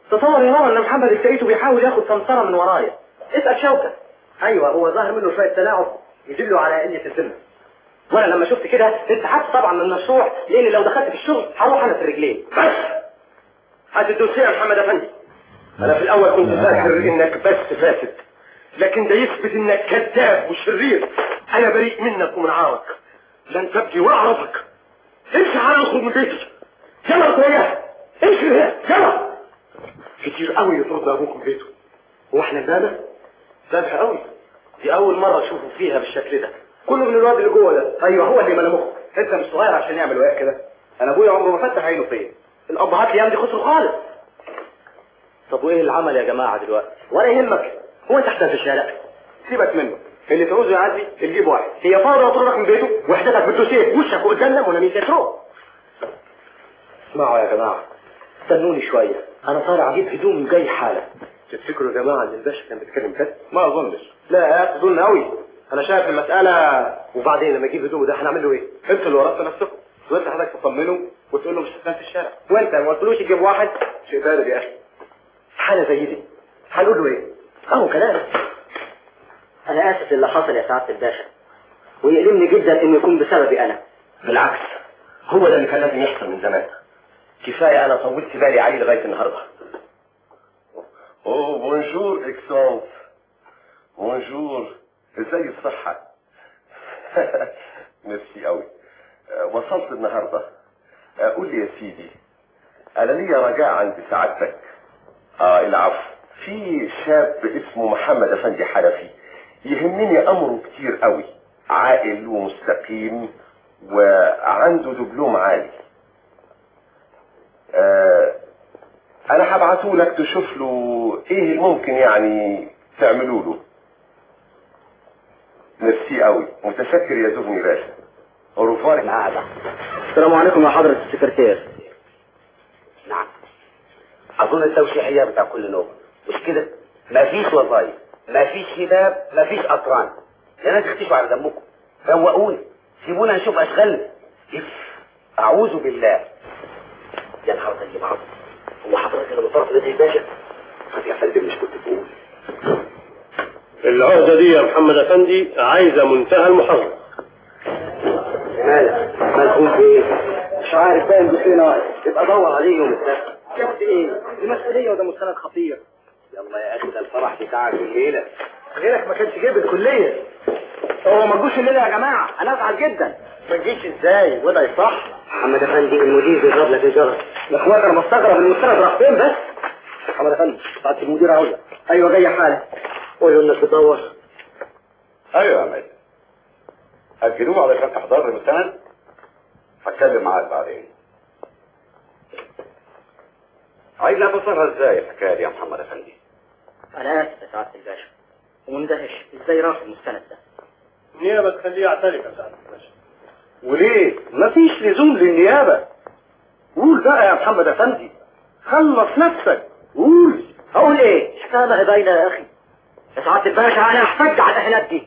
تصور يا ماما ان محمد السيد بيحاول ياخد سمسرة من ورايا اسأل شوكة ايوه هو ظاهر منه شوية تلاعب يدل على قلة الذمة وانا لما شفت كده انسحبت طبعا من المشروع لان لو دخلت في الشغل هروح انا في الرجلين بس هات الدوسية يا محمد افندي انا في الاول كنت فاكر انك بس فاسد لكن ده يثبت انك كذاب وشرير انا بريء منك ومن عارك لن تبكي ولا اعرفك امشي على اخرج من بيتي يلا يا اخويا امشي من هنا يلا كتير قوي يطردنا ابوك من بيته هو احنا نبانا سابح قوي دي اول مره اشوفه فيها بالشكل ده كله من الواد اللي جوه ده ايوه هو اللي ملا مخه انت مش صغير عشان يعمل وياك كده انا ابويا عمره ما فتح عينه فيا الابهات الايام دي خسروا خالص طب وايه العمل يا جماعه دلوقتي ولا يهمك هو انت احسن في الشارع سيبك منه اللي تعوزه يعدي تجيب واحد هي فاضي اطردك من بيته وحدتك بالدوسيه في وشك قدامنا ولا مين تتروح اسمعوا يا جماعه استنوني شويه انا طالع اجيب هدومي وجاي حالا تفتكروا يا جماعه ان الباشا كان بيتكلم كده ما اظنش لا يا اخي اظن قوي انا شايف المساله وبعدين لما يجيب هدومه ده هنعمل له ايه انتوا اللي ورطتوا نفسكم وانت حضرتك تطمنه وتقول له مش هتنام في الشارع وانت ما قلتلوش يجيب واحد شيء بارد يا اخي حاله زي دي هنقول له ايه اهو كلام انا اسف اللي حصل يا سعاده الباشا ويؤلمني جدا انه يكون بسببي انا بالعكس هو ده اللي كان لازم يحصل من زمان كفايه انا طولت بالي عليه لغايه النهارده اوه بونجور اكسونس بونجور ازاي الصحة ميرسي قوي أه، وصلت النهاردة أه، قول لي يا سيدي انا ليا رجاء عند سعادتك اه العفو في شاب اسمه محمد افندي حنفي يهمني امره كتير قوي عاقل ومستقيم وعنده دبلوم عالي آه انا هبعته لك تشوف له ايه الممكن يعني تعملوا له ميرسي قوي متشكر يا زبني باشا اوروفار معاذ السلام عليكم يا حضرة السكرتير نعم اظن التوشيحية بتاع كل نوم مش كده مفيش وظايف مفيش شباب مفيش اطران يا ناس اختشوا على دمكم روقوني سيبونا نشوف اشغالنا اف اعوذ بالله يا نهار زي بعض هو حضرتك اللي بطرف نادي الباشا طب يا فندم مش كنت تقول العقدة دي يا محمد افندي عايزة منتهى المحافظة مالك مالكم في ايه مش عارف باين بسينا يبقى دور عليه يوم السبت شفت ايه دي مسؤولية وده مستند خطير يلا يا اخي ده الفرح بتاعك الليلة غيرك ما كانش جيب الكلية هو ما تجوش الليلة يا جماعة انا ازعل جدا ما تجيش ازاي وده يصح محمد افندي المدير بيضرب لك الجرس يا اخوان انا مستغرب المستند راح فين بس محمد افندي ساعة المدير عاوزك ايوه جاي حالا قول انك تدور ايوه يا مجد اجلوه علشان تحضر لي مستند هتكلم معاك بعدين عايز افسرها ازاي الحكايه دي يا محمد افندي انا اسف يا سعاده الباشا ومندهش ازاي راح المستند ده النيابة تخليه يعترف يا سعادة الباشا وليه مفيش لزوم للنيابة قول بقى يا محمد افندي خلص نفسك قول اقول ايه حكايه باينه يا اخي يا سعاده الباشا انا احتج على الاهانات دي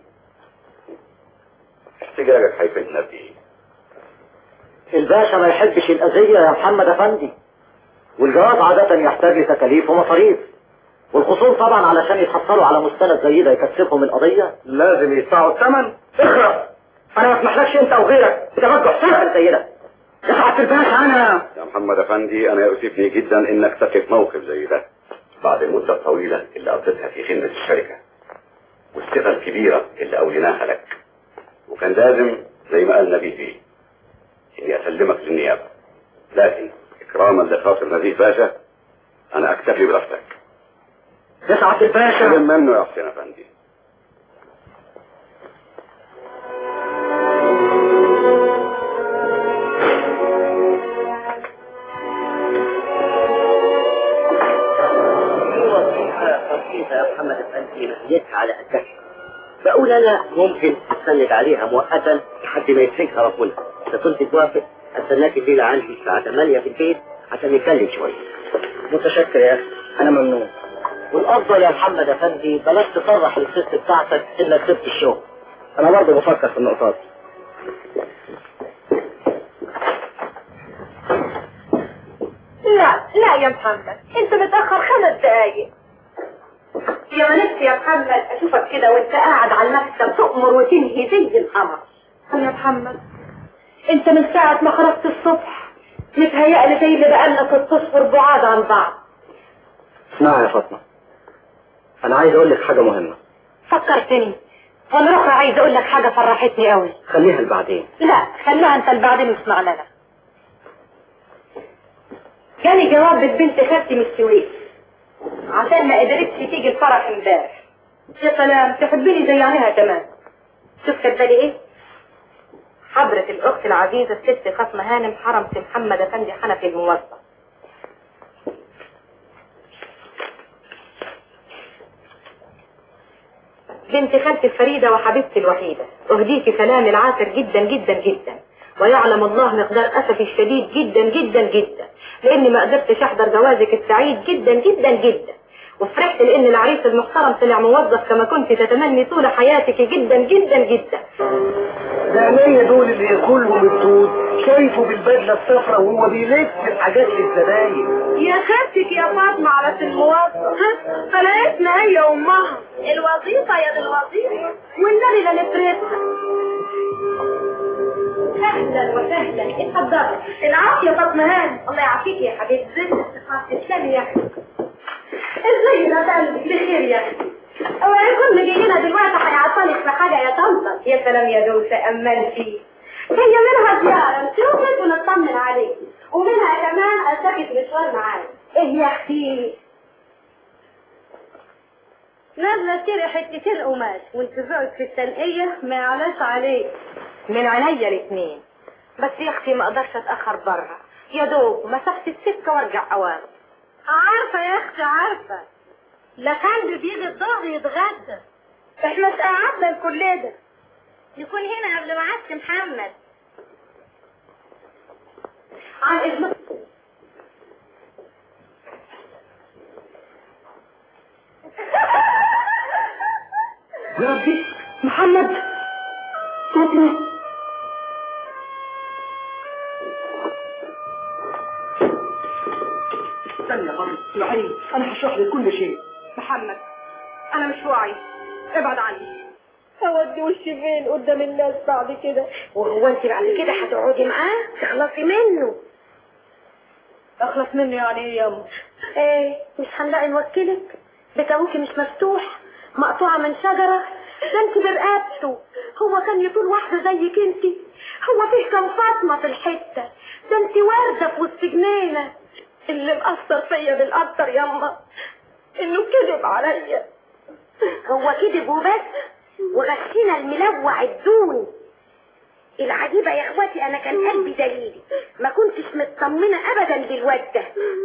احتجاجك هيفيدنا بايه الباشا ما يحبش الاذيه يا محمد افندي والجواب عاده يحتاج لتكاليف ومصاريف والخصوم طبعا علشان يتحصلوا على مستند زي ده يكسبهم القضيه لازم يدفعوا الثمن اخرب انا ما اسمحلكش انت وغيرك بتوجه سهل زي ده يا سعاده الباشا انا يا محمد افندي انا يؤسفني جدا انك تقف موقف زي ده بعد المده الطويله اللي قضيتها في خدمه الشركه والثقه الكبيره اللي اوليناها لك وكان لازم زي ما قال نبيه فيه اني اسلمك للنيابه لكن اكراما لخاطر نزيه باشا انا اكتفي برفضك يا سعاده الباشا سلم منه يا حسين افندي خفيفة يا محمد افندي نهيتها على قدك بقول انا ممكن استند عليها مؤقتا لحد ما يتفكها ربنا اذا كنت توافق استناك الليله عندي الساعه 8 في البيت عشان نتكلم شويه متشكر يا اخي انا ممنون والافضل يا محمد افندي بلاش تصرح للست بتاعتك انك سبت الشغل انا برضه بفكر في النقطات دي لا لا يا محمد انت متأخر خمس دقايق يا نفسي يا محمد اشوفك كده وانت قاعد على المكتب تؤمر وتنهي زي القمر يا محمد انت من ساعة ما خرجت الصبح متهيألي زي اللي بقالنا ست اشهر بعاد عن بعض اسمعي يا فاطمة انا عايز اقول لك حاجة مهمة فكرتني وانا اخرى عايز اقول لك حاجة فرحتني قوي خليها لبعدين لا خليها انت اللي بعدين اسمع لنا جاني جواب من بنت خالتي من السويس عشان ما قدرتش تيجي الفرح امبارح يا سلام تحبيني زي عينيها كمان شوف كاتبالي ايه حضرة الأخت العزيزة الست فاطمة هانم حرم سي محمد أفندي حنفي الموظف بنت خالتي الفريدة وحبيبتي الوحيدة أهديك سلام العاطر جدا جدا جدا ويعلم الله مقدار أسفي الشديد جدا جدا جدا لأني ما قدرتش أحضر جوازك السعيد جدا جدا جدا وفرحت لأن العريس المحترم طلع موظف كما كنت تتمني طول حياتك جدا جدا جدا ده عينيا دول اللي كلهم الدود شايفه بالبدله الصفراء وهو بيلف الحاجات للزباين يا خالتك يا فاطمة على الموظف طلعتنا هي وامها الوظيفة يا دي الوظيفة والنبي لا نفرسها اهلا وسهلا اتفضلي العافية يا فاطمة هاني الله يعافيك يا حبيبتي تسلمي يا اخي ازاي ده قلبك بخير يا اخي اوعى يكون جاينا دلوقتي هيعطلك في حاجة يا طنطا يا سلام يا دوسة امال فيه هي منها زيارة نشوفك ونطمن عليك ومنها كمان التقي في مشوار معاك ايه يا اختي نازلة اشتري حتتين قماش وانت ذوقك في التنقية ما يعلاش عليك من عينيا الاثنين بس يا اختي ما اقدرش اتاخر بره يا دوب مسافه السكه وارجع اوام عارفة يا اختي عارفة لا كلب بيجي الظهر يتغدى احنا اتقعدنا الكل ده يكون هنا قبل ما عدت محمد عن اذنك يا ربي محمد فاطمه استنى يا مريم اسمعيني انا هشرح لك كل شيء محمد انا مش واعي ابعد عني اودي وشي فين قدام الناس بعد كده وهو انت بعد كده هتقعدي معاه تخلصي منه اخلص منه يعني ايه يا ام ايه مش هنلاقي نوكلك بيت ابوكي مش مفتوح مقطوعة من شجرة ده انت برقبته هو كان يطول واحدة زيك انت هو فيه كم فاطمة في الحتة ده انت واردة في وسط جنينة اللي مأثر فيا بالأكتر يما انه كذب عليا هو كذب وبس وغشنا الملوع الدون العجيبة يا اخواتي انا كان قلبي دليلي ما كنتش مطمنة ابدا بالواد ده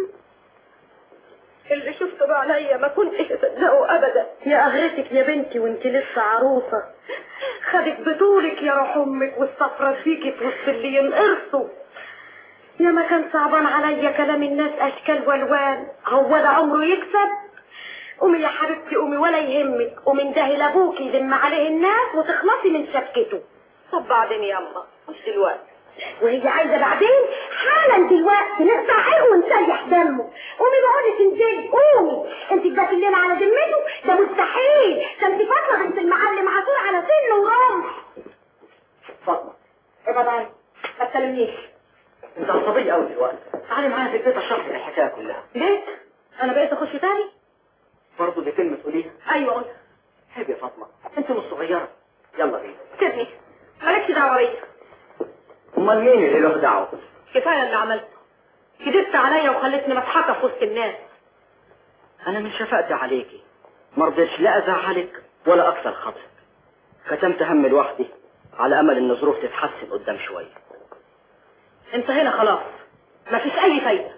اللي شفته بعينيا ما كنتش اصدقه ابدا يا اغرتك يا بنتي وانت لسه عروسه خدك بطولك يا روح امك واستفرد فيكي في وسط اللي ينقرصوا يا ما كان صعبان عليا كلام الناس اشكال والوان هو ده عمره يكسب قومي يا حبيبتي قومي ولا يهمك ومن ده لابوكي يلم عليه الناس وتخلصي من شبكته طب بعدين يلا مش دلوقتي وهي عايزة بعدين حالا دلوقتي نقطع عينه ونسيح دمه قومي بقول لك انزلي قومي انت تبقى على ذمته ده مستحيل ده انت فاطمه بنت المعلم عاشور على سن ورمح فاطمه ابعد عني ما تكلمنيش انت عصبيه قوي دلوقتي تعالي معايا في البيت اشرح لك الحكايه كلها ليه انا بقيت اخش تاني برضه دي كلمه تقوليها ايوه قلت عيب يا فاطمه انت مش صغيره يلا بينا سيبني مالكش دعوه بيا امال مين اللي له دعوه كفايه اللي عملته كدبت عليا وخلتني مضحكه في وسط الناس انا من شفقتي عليكي ما رضيتش لا ازعلك ولا اكثر خطرك كتمت هم لوحدي على امل ان الظروف تتحسن قدام شويه انت هنا خلاص مفيش اي فايده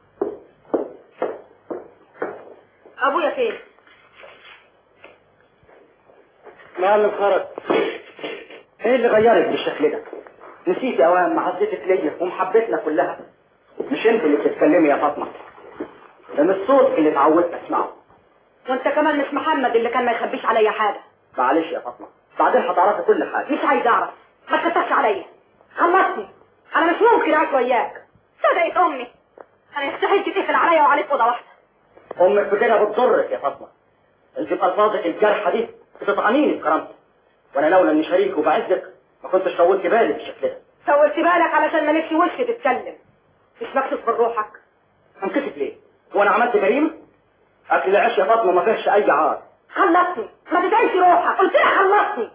ابويا فين معلم خرج ايه اللي غيرك بالشكل ده نسيتي اوام معزتك ليا ومحبتنا كلها مش انت اللي بتتكلمي يا فاطمه ده مش صوتك اللي اتعودت اسمعه وانت كمان مش محمد اللي كان ما يخبيش عليا حاجه معلش يا فاطمه بعدين هتعرفي كل حاجه مش عايز اعرف ما تكترش عليا خلصني انا مش ممكن اعيش وياك صدقت امي انا يستحيل تتقفل عليا وعليك اوضه واحده امك بكده بتضرك يا فاطمه انت بألفاظك الجارحه دي بتطعنيني بكرامتي وانا لولا اني شريك وبعزك ما كنتش طولت بالي بالشكل ده سويت بالك علشان مالكش وش تتكلم مش مكسوف من روحك انكسف ليه وانا عملت جريمه اكل العيش يا فاطمه ما فيهش اي عار خلصني ما تتعبش روحك قلت لك خلصني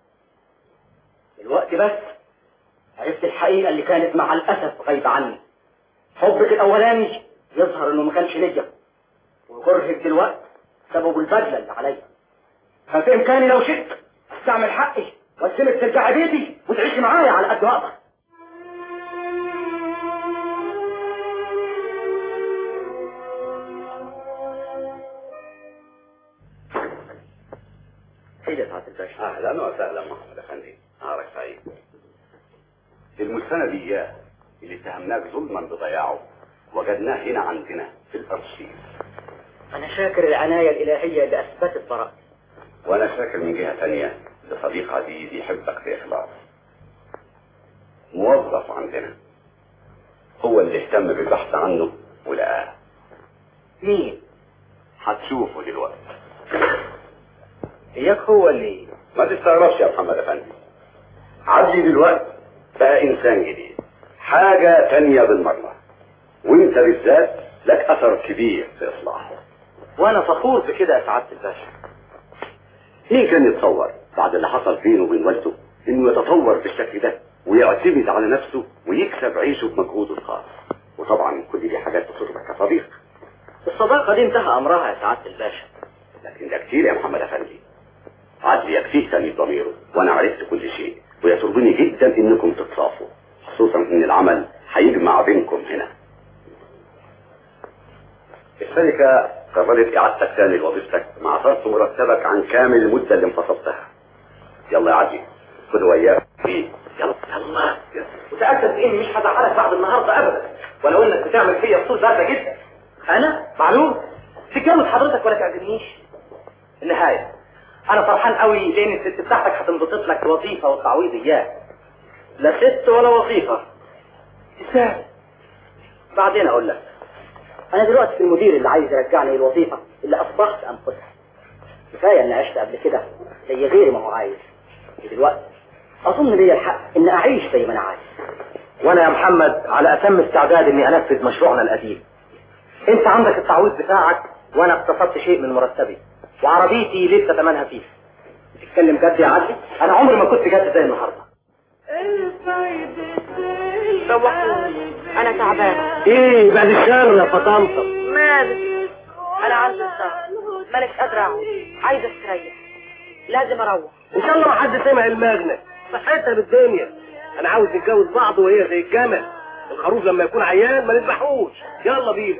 الوقت بس عرفت الحقيقه اللي كانت مع الاسف غايبه عني حبك الاولاني يظهر انه ما كانش ليا وكرهك دلوقتي سبب البدله اللي عليا ففي امكاني لو شئت استعمل حقي واسيبك ترجعي بيتي وتعيشي معايا على قد ما اقدر ايه يا سعاده الباشا اهلا وسهلا محمد افندي نهارك سعيد المستند اياه اللي اتهمناك ظلما بضياعه وجدناه هنا عندنا في الارشيف انا شاكر العنايه الالهيه اللي اثبتت براءتي وانا شاكر من جهه ثانيه لصديق عزيز يحبك باخلاص موظف عندنا هو اللي اهتم بالبحث عنه ولقاه مين هتشوفه دلوقتي اياك هو اللي ما تستغربش يا محمد افندي عدلي دلوقتي بقى انسان جديد حاجة تانية بالمرة وانت بالذات لك اثر كبير في اصلاحه وانا فخور بكده يا سعاده الباشا مين كان يتصور بعد اللي حصل بينه وبين والده انه يتطور بالشكل ده ويعتمد على نفسه ويكسب عيشه بمجهوده الخاص وطبعا كل دي حاجات تسرك كصديق الصداقه دي انتهى امرها يا سعاده الباشا لكن ده كتير يا محمد افندي عدل يكفيك تاني ضميره وانا عرفت كل شيء ويسرني جدا انكم تتصافوا خصوصا ان العمل هيجمع بينكم هنا الشركة قررت اعادتك تاني لوظيفتك مع صرف مرتبك عن كامل المدة اللي انفصلتها يلا يا عدلي خد وياك فيه يلا يلا وتاكد اني مش هزعلك بعد النهارده ابدا ولو انك بتعمل فيا فصول بارده جدا انا معلوم تتجوز حضرتك ولا تعجبنيش النهايه انا فرحان قوي لان الست بتاعتك هتنبسط لك بوظيفه والتعويض اياه لا ست ولا وظيفه ازاي بعدين اقول لك انا دلوقتي في المدير اللي عايز يرجعني الوظيفه اللي اصبحت انقذها كفايه اني عشت قبل كده زي غيري ما هو عايز دلوقتي اظن ليا الحق ان اعيش زي ما انا عايز وانا يا محمد على اتم استعداد اني انفذ مشروعنا القديم انت عندك التعويض بتاعك وانا اقتصدت شيء من مرتبي وعربيتي لسه ثمنها فيه تتكلم جد يا عدلي انا عمري ما كنت جد زي النهارده روحوني انا تعبانه ايه بعد الشر يا فطنطا مالك انا عندي الصعب مالك قادره اقعد عايزه استريح لازم اروح ان شاء الله ما حد سمع المغنى صحتها بالدنيا انا عاوز نتجوز بعض وهي زي الجمل الخروف لما يكون عيان ما نذبحوش يلا بينا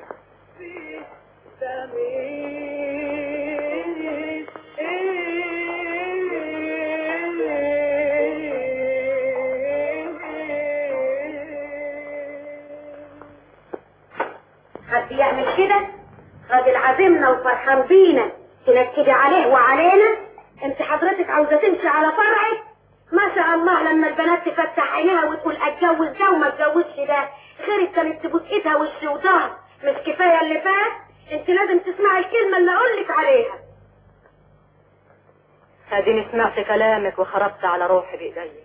حد يعمل كده راجل عازمنا وفرحان بينا تنكدي عليه وعلينا انت حضرتك عاوزه تمشي على فرعك ما شاء الله لما البنات تفتح عينيها وتقول اتجوز ده وما اتجوزش ده غيرك كانت تبوس ايدها وش وظهر مش كفايه اللي فات انت لازم تسمعي الكلمه اللي اقول لك عليها اديني سمعت كلامك وخربت على روحي بايديا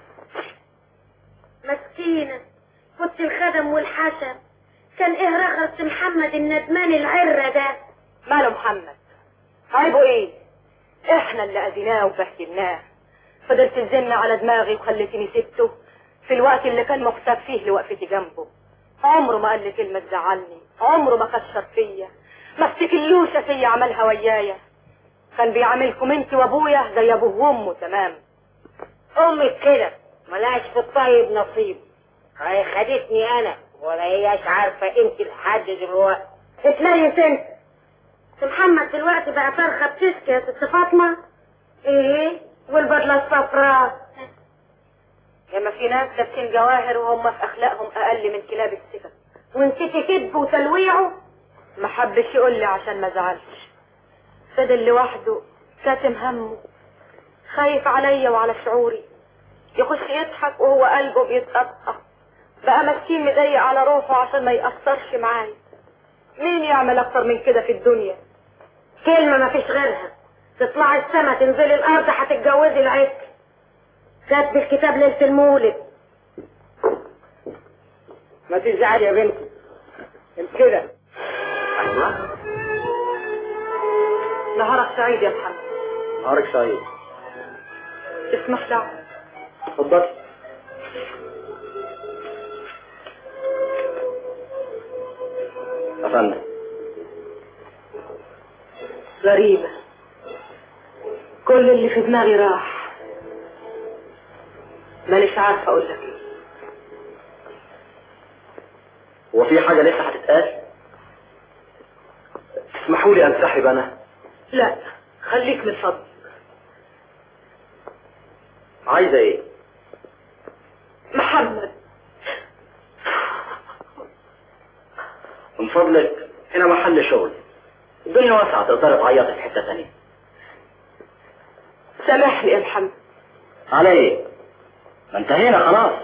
مسكينه كنت الخدم والحشم كان ايه رخص محمد الندمان العرة ده ماله محمد عيبه ايه احنا اللي اذيناه وبهدلناه فضلت تزن على دماغي وخليتني سبته في الوقت اللي كان محتاج فيه لوقفتي جنبه عمره ما قال لي كلمة تزعلني عمره ما كشر فيا ما افتكلوش فيا عملها ويايا كان بيعاملكم انت وابويا زي ابوه وامه تمام امك كده ملهاش في الطيب نصيب هي خدتني انا ولا هياش عارفه انت لحد دلوقتي اتليت انت بس محمد دلوقتي بقى فرخه بتشكي يا ست فاطمه ايه والبدله الصفراء لما في ناس لابسين جواهر وهم في اخلاقهم اقل من كلاب السكك ونسيتي كذبه وتلويعه ما حبش يقول لي عشان ما زعلش فضل لوحده كاتم همه خايف عليا وعلى شعوري يخش يضحك وهو قلبه بيتقطع بقى مسكين مضيق على روحه عشان ما يأثرش معايا مين يعمل اكتر من كده في الدنيا كلمة ما فيش غيرها تطلعي السما تنزلي الارض هتتجوزي العك كاتب الكتاب ليلة المولد ما تزعلي يا بنتي كده ايوه نهارك سعيد يا محمد نهارك سعيد اسمح لي اتفضل افندم غريبة كل اللي في دماغي راح مانيش عارفة اقول لك ايه هو في حاجة لسه هتتقال تسمحوا لي انسحب انا لا خليك من فضلك عايزة ايه محمد من فضلك هنا محل شغل الدنيا واسعة تقدر تعيطي في حتة تانية سامحني يا محمد على ايه ما انتهينا خلاص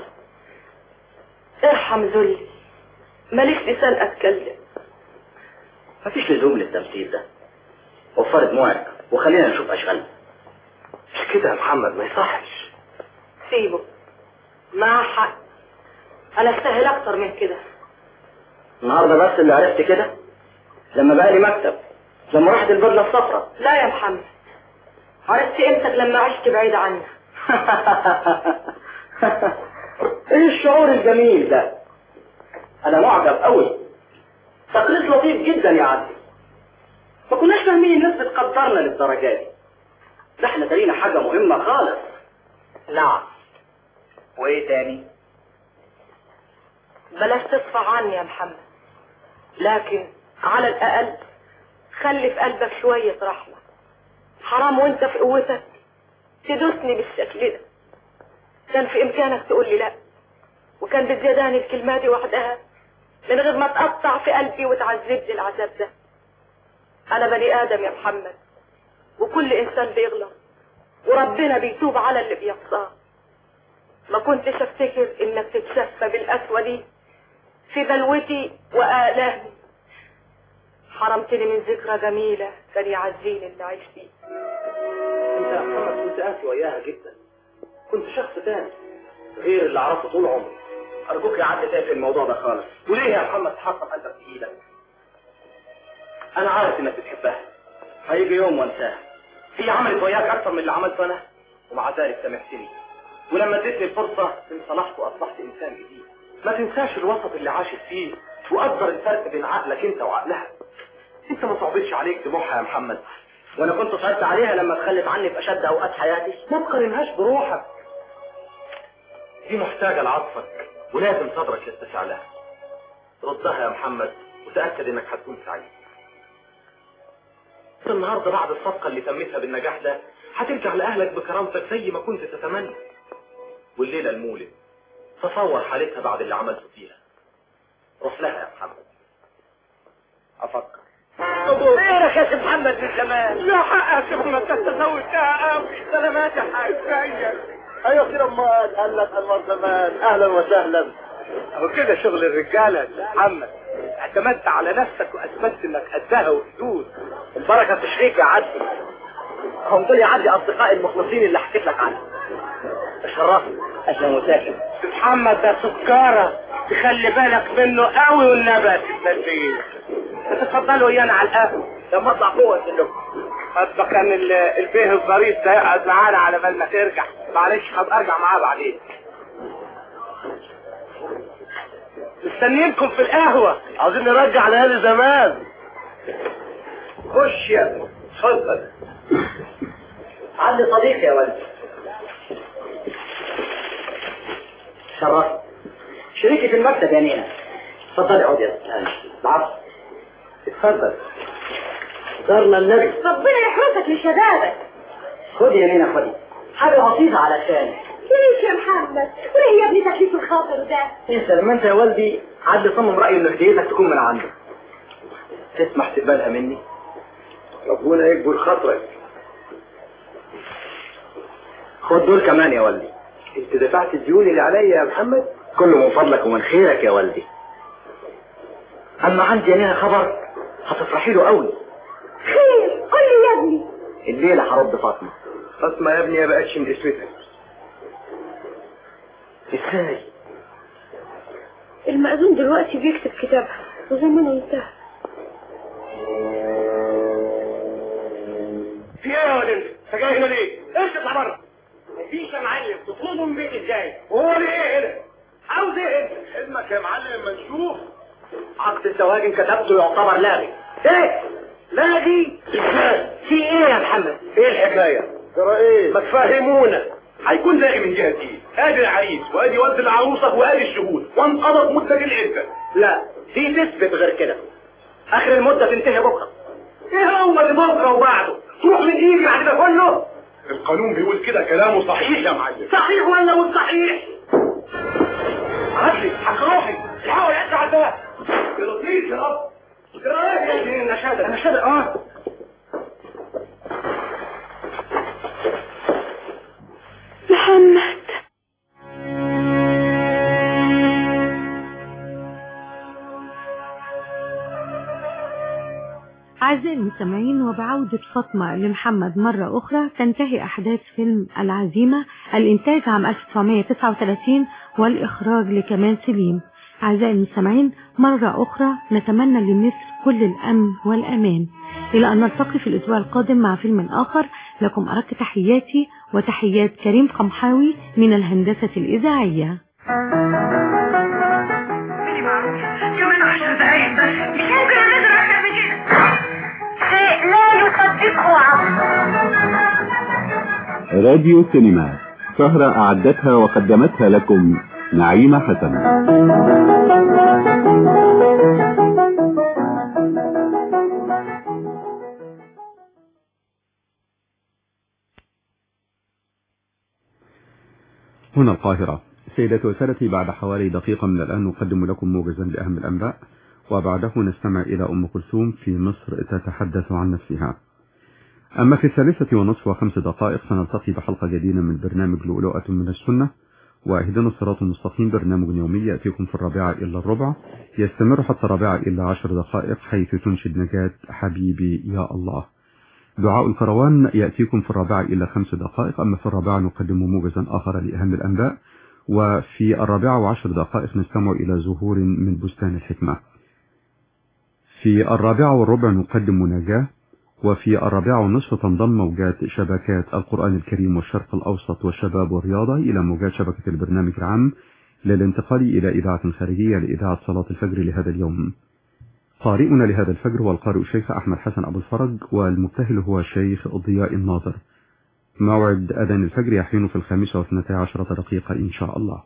ارحم ذلي ماليش لسان اتكلم مفيش لزوم للتمثيل ده وفر دموعك وخلينا نشوف اشغالنا مش كده يا محمد ما يصحش سيبه معاه حق انا استاهل اكتر من كده النهارده بس اللي عرفت كده لما بقى لي مكتب لما راحت البدله الصفراء لا يا محمد عرفت قيمتك لما عشت بعيد عنك ايه الشعور الجميل ده انا معجب قوي تقليد لطيف جدا يا عدي ما كناش فاهمين الناس بتقدرنا للدرجه دي ده احنا ترينا حاجه مهمه خالص نعم وايه تاني بلاش تصفى عني يا محمد لكن على الاقل خلي في قلبك شوية رحمة حرام وانت في قوتك تدوسني بالشكل ده كان في امكانك تقول لي لا وكان بزياداني الكلمة دي وحدها من غير ما تقطع في قلبي وتعذبني العذاب ده انا بني ادم يا محمد وكل انسان بيغلط وربنا بيتوب على اللي بيعصاه ما كنتش افتكر انك تتشفى بالقسوة دي في بلوتي وآلامي حرمتني من ذكرى جميلة كان يعزيني اللي عايش فيه انت يا محمد كنت قاسي وياها جدا كنت شخص تاني غير اللي اعرفه طول عمري ارجوك يا عدي تقفل الموضوع ده خالص وليه يا محمد تحطم قلبك في ايدك انا عارف انك بتحبها هيجي يوم وانساها هي عملت وياك اكتر من اللي عملته انا ومع ذلك سامحتني ولما اديتني الفرصه انصلحت واصبحت انسان جديد ما تنساش الوسط اللي عاشت فيه وقدر الفرق بين عقلك انت وعقلها انت ما صعبتش عليك دموعها يا محمد وانا كنت صعبت عليها لما تخلت عني في اشد اوقات حياتي ما تقارنهاش بروحك دي محتاجه لعطفك ولازم صدرك يتسع لها ردها يا محمد وتاكد انك هتكون سعيد النهارده بعد الصفقه اللي تمتها بالنجاح ده هترجع لاهلك بكرامتك زي ما كنت تتمنى والليله المولد تصور حالتها بعد اللي عملته فيها روح لها يا محمد افكر خيرك يا سي محمد من زمان لا حق يا سي محمد انت زودتها قوي سلامات يا حاج ايوه كده امال قال لك انور زمان اهلا وسهلا اهو كده شغل الرجاله يا سي محمد اعتمدت على نفسك واثبتت انك قدها وحدود البركه في شريك يا عدي هم دول يا عدي اصدقائي المخلصين اللي حكيت لك عنهم اتشرفت اهلا وسهلا محمد ده سكارة تخلي بالك منه قوي والنبات البلدية تتفضلوا ويانا على القهوة لما اطلع فوق لكم هذا كان ال- البيه الظريف ده يقعد معانا على بال ما ترجع معلش هبقى ارجع معاه بعدين مستنيينكم في القهوة عاوزين نرجع ليالي زمان خش يا اتفضل عدي صديقي يا ولد شرفت شريكي في المكتب يا نينا اتفضلي اقعدي يا استاذ العفو اتفضل زارنا النبي ربنا يحرسك لشبابك خدي يا نينا خدي حاجة بسيطة علشان ليش يا محمد وليه يا ابني تكليف الخاطر ده انت لما انت يا والدي عدي صمم رأيه ان هديتك تكون من عنده تسمح تقبلها مني ربنا يكبر خاطرك خد دول كمان يا والدي انت دفعت الديون اللي عليا يا محمد كله من فضلك ومن خيرك يا والدي اما عندي انا خبر هتفرحي له قوي خير قول لي يا ابني الليله هرد فاطمه فاطمة يا ابني ما بقتش من اسمتك ازاي المأذون دلوقتي بيكتب كتابها وزمانه انتهى في ايه يا ولد انت؟ انت جاي هنا ليه؟ ايش تطلع بره؟ مفيش يا معلم تطلبه من بيتي ازاي؟ وهو ليه ايه هنا؟ عاوز ايه انت؟ حلمك يا معلم اما نشوف عقد الزواج ان كتبته يعتبر لاغي ايه؟ لاغي؟ ازاي؟ في ايه يا محمد؟ ايه الحكاية؟ ترى ايه؟ ما تفهمونا هيكون لاقي من جهة ايه ادي العريس وادي والد العروسة وادي الشهود وانقضت مدة العدة لا دي تثبت غير كده اخر المده تنتهي بكره ايه هو اللي بكره وبعده؟ تروح من ايدي بعد ده كله؟ القانون بيقول كده كلامه صحيح يا معلم صحيح ولا مش صحيح؟ عدلي حق روحي الحاول يعدي على الباب يا لطيف يا رب ايه يا دين النشادة النشادة اه محمد أعزائي المستمعين وبعودة فاطمة لمحمد مرة أخرى تنتهي أحداث فيلم العزيمة الإنتاج عام 1939 والإخراج لكمال سليم أعزائي المستمعين مرة أخرى نتمنى لمصر كل الأمن والأمان إلى أن نلتقي في الأسبوع القادم مع فيلم آخر لكم أرق تحياتي وتحيات كريم قمحاوي من الهندسة الإذاعية كمان عشر دقايق بس مش ممكن انزل اكتر من كده شيء لا يصدقه عقل راديو سينما سهرة أعدتها وقدمتها لكم نعيمة حسن هنا القاهرة سيداتي وسادتي بعد حوالي دقيقة من الآن نقدم لكم موجزا لأهم الأنباء وبعده نستمع إلى أم كلثوم في مصر تتحدث عن نفسها أما في الثالثة ونصف وخمس دقائق سنلتقي بحلقة جديدة من برنامج لؤلؤة من السنة واهدنا الصراط المستقيم برنامج يومي يأتيكم في الرابعة إلا الربع يستمر حتى الرابعة إلا عشر دقائق حيث تنشد نجاة حبيبي يا الله دعاء الكروان يأتيكم في الرابعة إلى خمس دقائق أما في الرابعة نقدم موجزا آخر لأهم الأنباء وفي الرابعة وعشر دقائق نستمع إلى زهور من بستان الحكمة في الرابعة والربع نقدم مناجاة وفي الرابعة والنصف تنضم موجات شبكات القرآن الكريم والشرق الأوسط والشباب والرياضة إلى موجات شبكة البرنامج العام للانتقال إلى إذاعة خارجية لإذاعة صلاة الفجر لهذا اليوم قارئنا لهذا الفجر هو القارئ الشيخ أحمد حسن أبو الفرج والمبتهل هو الشيخ ضياء الناظر موعد أذان الفجر يحين في الخامسة واثنتي عشرة دقيقة إن شاء الله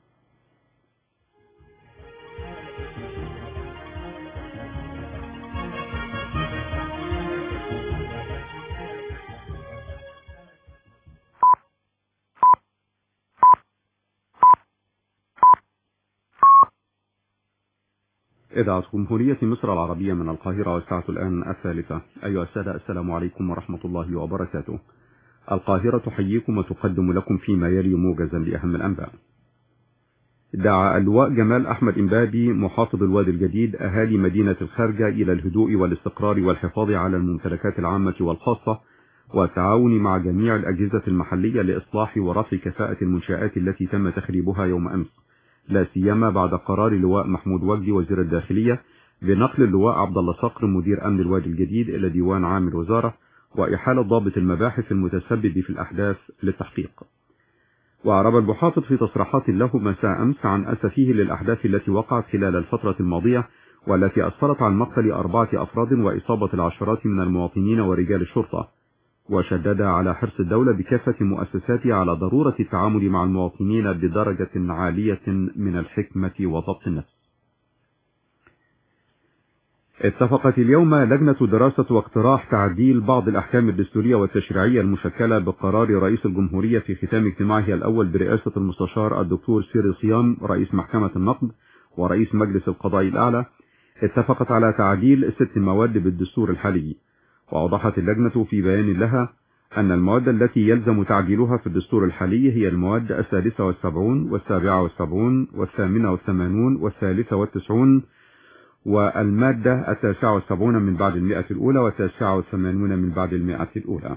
إذاعة جمهورية مصر العربية من القاهرة والساعة الآن الثالثة أيها السادة السلام عليكم ورحمة الله وبركاته القاهرة تحييكم وتقدم لكم فيما يلي موجزا لأهم الأنباء دعا اللواء جمال أحمد إمبابي محافظ الوادي الجديد أهالي مدينة الخارجة إلى الهدوء والاستقرار والحفاظ على الممتلكات العامة والخاصة والتعاون مع جميع الأجهزة المحلية لإصلاح ورفع كفاءة المنشآت التي تم تخريبها يوم أمس لا سيما بعد قرار اللواء محمود وجدي وزير الداخلية بنقل اللواء عبد الله صقر مدير أمن الوادي الجديد إلى ديوان عام الوزارة وإحالة ضابط المباحث المتسبب في الأحداث للتحقيق وأعرب المحافظ في تصريحات له مساء أمس عن أسفه للأحداث التي وقعت خلال الفترة الماضية والتي أسفرت عن مقتل أربعة أفراد وإصابة العشرات من المواطنين ورجال الشرطة وشدد على حرص الدولة بكافة مؤسساتها على ضرورة التعامل مع المواطنين بدرجة عالية من الحكمة وضبط النفس اتفقت اليوم لجنة دراسة واقتراح تعديل بعض الأحكام الدستورية والتشريعية المشكلة بقرار رئيس الجمهورية في ختام اجتماعه الأول برئاسة المستشار الدكتور سيري صيام رئيس محكمة النقد ورئيس مجلس القضاء الأعلى اتفقت على تعديل ست مواد بالدستور الحالي وأوضحت اللجنة في بيان لها أن المواد التي يلزم تعديلها في الدستور الحالي هي المواد السادسة والسبعون والسابعة والسبعون والثامنة والثمانون والثالثة والتسعون والمادة التاسعة والسبعون من بعد المئة الأولى والتاسعة والثمانون من بعد المئة الأولى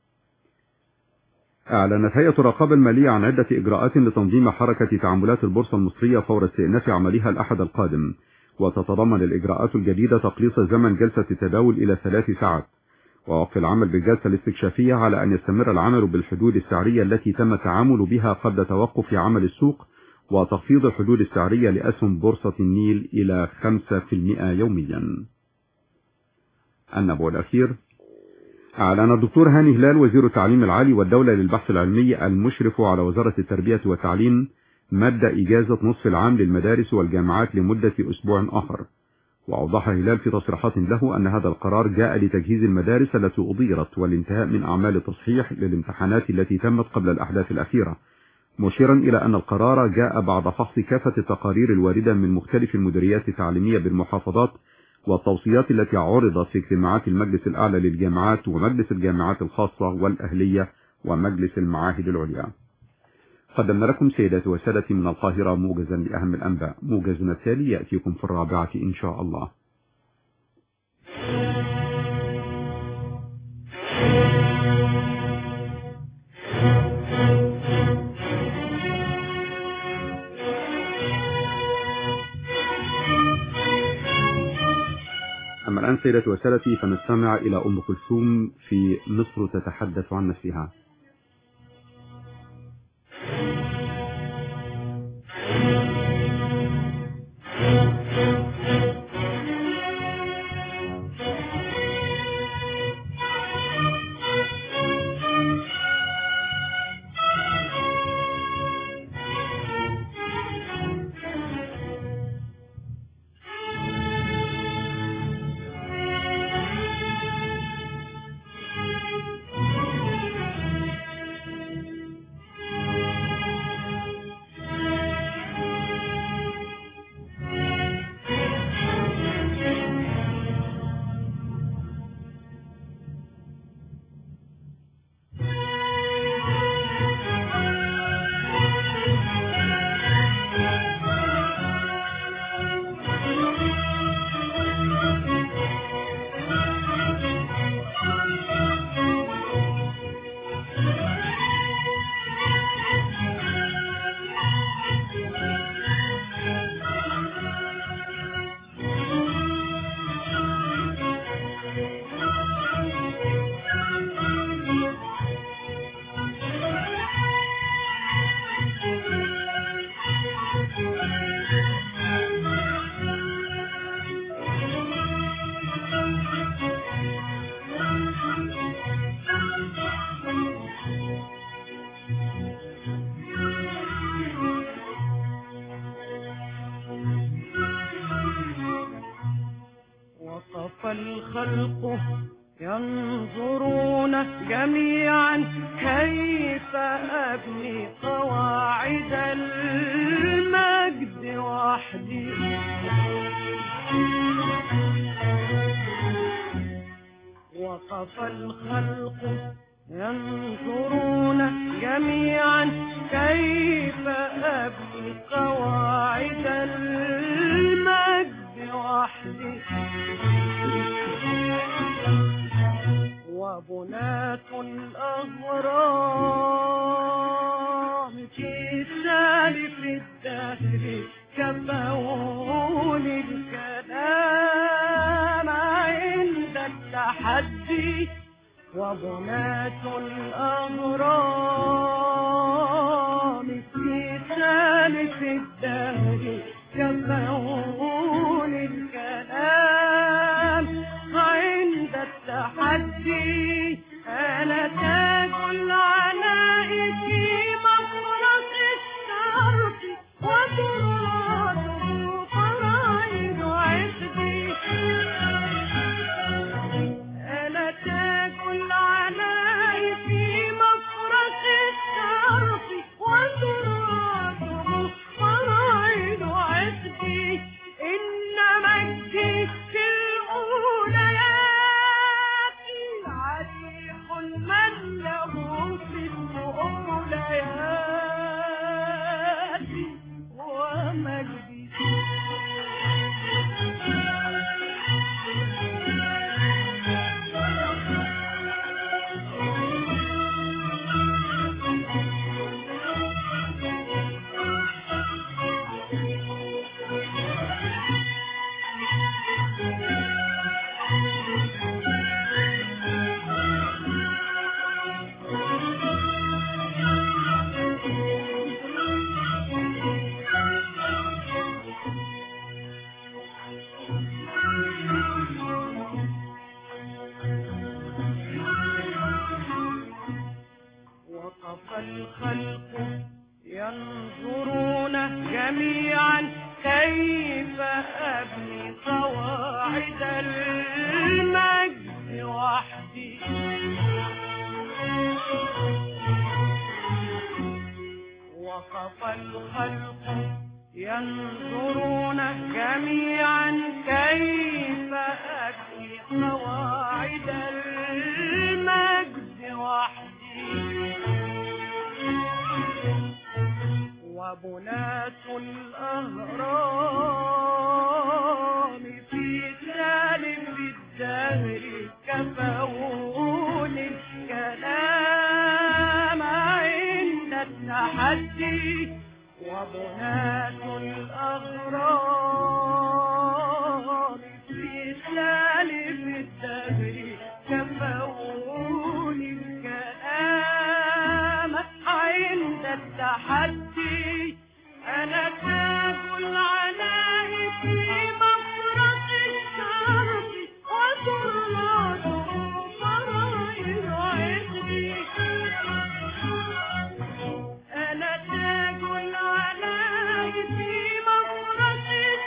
أعلنت هيئة الرقابة المالية عن عدة إجراءات لتنظيم حركة تعاملات البورصة المصرية فور استئناف عملها الأحد القادم وتتضمن الإجراءات الجديدة تقليص زمن جلسة التداول إلى ثلاث ساعات ووقف العمل بالجلسة الاستكشافية على أن يستمر العمل بالحدود السعرية التي تم التعامل بها قبل توقف عمل السوق وتخفيض الحدود السعرية لأسهم بورصة النيل إلى 5% يوميا النبوة الأخير أعلن الدكتور هاني هلال وزير التعليم العالي والدولة للبحث العلمي المشرف على وزارة التربية والتعليم مادة إجازة نصف العام للمدارس والجامعات لمدة أسبوع آخر وأوضح هلال في تصريحات له أن هذا القرار جاء لتجهيز المدارس التي أضيرت والانتهاء من أعمال التصحيح للامتحانات التي تمت قبل الأحداث الأخيرة مشيرا إلى أن القرار جاء بعد فحص كافة التقارير الواردة من مختلف المديريات التعليمية بالمحافظات والتوصيات التي عرضت في اجتماعات المجلس الأعلى للجامعات ومجلس الجامعات الخاصة والأهلية ومجلس المعاهد العليا قدمنا لكم سيداتي وسادتي من القاهرة موجزا لأهم الأنباء موجزنا التالي يأتيكم في الرابعة إن شاء الله أما الآن سيداتي وسادتي فنستمع إلى أم كلثوم في مصر تتحدث عن نفسها وقف الخلق ينظرون جميعا كيف أبني قواعد المجد وحدي وقف الخلق ينظرون جميعا كيف أبني قواعد المجد وحدي وبناة الأغرام في سالف الدهر كفوني الكلام عند التحدي وبناة الأغرام في سالف الدهر كفوني الكلام عند التحدي أنا تاج العناء في مفرق الشرق وتراته فرائد عقدي أنا تاج العناء في مفرق الشرق وتراته فرائد عقدي إن مجدي في الأوليات العلي جميعا كيف أبني قواعد المجد وحدي وقف الخلق ينظرون جميعا كيف أبني قواعد المجد وحدي وبناة الأهرام في سالف الدهر كفون الكلام عند التحدي وبناة الأغرام في سالف الدهر كفون الكلام عند التحدي أنا تاج العناء في مفرق الشرق وسراته فرائض عقدي أنا تاج العناء في مفرق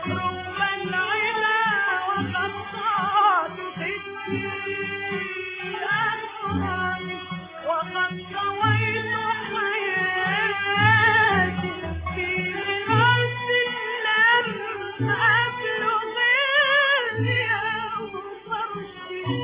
رغم العلا وقطعت خدي أسراري وقد طويت حياتي في غرس لم أبلغ اليوم فرشي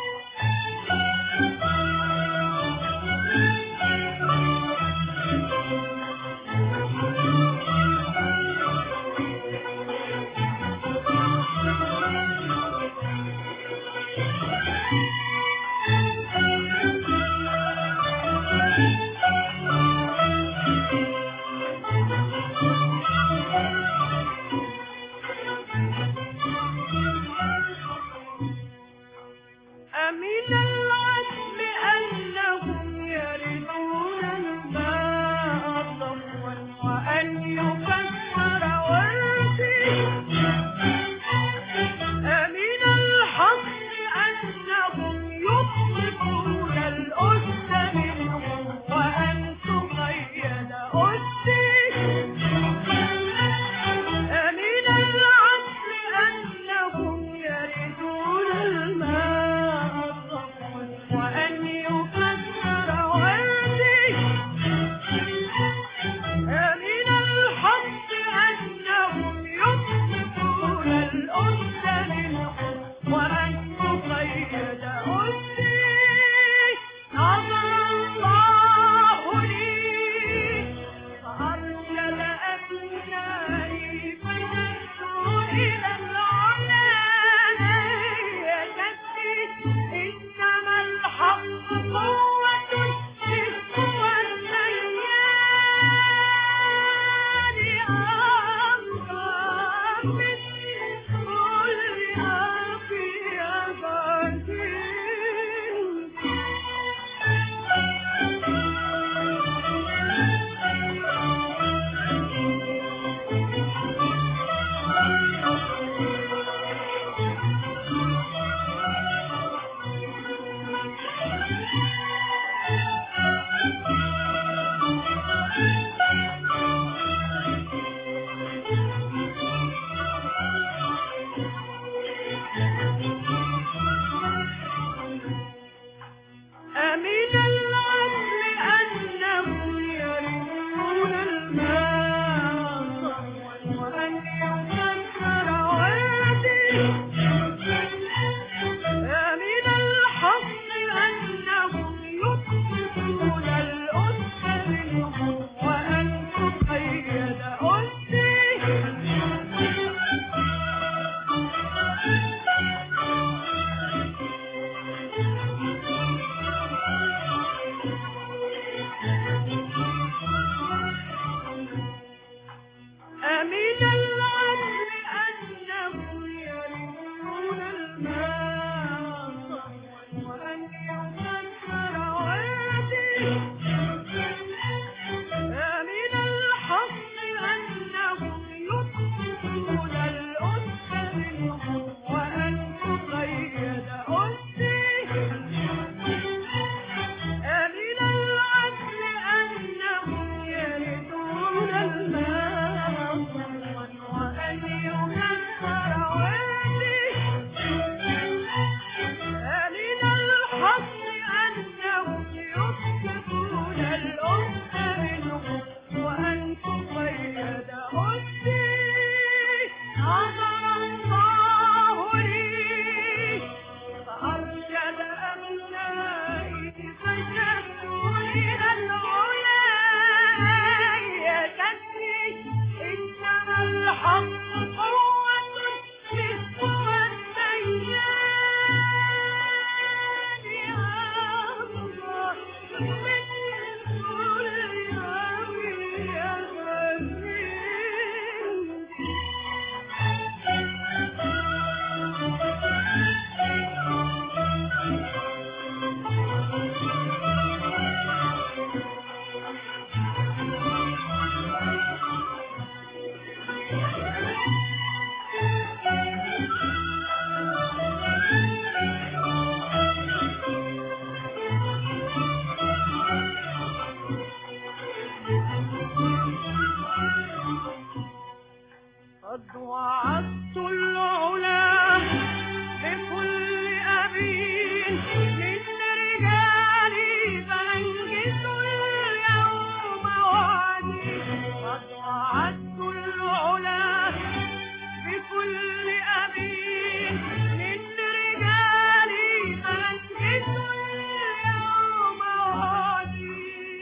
أمن العزم أنهم يردون الماء ضوا وأن يكسر وردي أمن الحق أنهم يطلقون الأسد منهم وأن تقيد أسدي أمن العزم أنهم يردون الماء ضوا وأن يكسر وردي أمن الحق أنهم يطلقون الأسد منهم وأن تقيد أسدي نظر الله لي فأرسل أبنائي فجدوا إلى العلا يا جدي إنما الحق قوة للقوى السيان أمضى من كل أمن العدل أنهم يردون الماء صفوا وأن يكسر وادي أمن الحق أنهم يطلقون الأسد منهم وأن تقيد أمن العدل أنهم يردون الماء صفوا وأن يكسر وادي أمن الحق أنهم يطلقون الأسد منهم وأن تقيد أسدي أمن العدل أنهم يردون الماء صفوا وأن يكسر وادي أمن الحق أنهم يطلقون الأسد منهم وأن تقيد أسدي نظر الله لي فأرشد أبنائي فجدوا إلى العلا يا جدي إنما الحق قوة للقوى السيان أمضى من كل يوم يا وعدت العلا بكل أبين من رجالي فأنجز اليوم وعدي قد وعدت العلا بكل أبين من رجالي فأنجز اليوم وعدي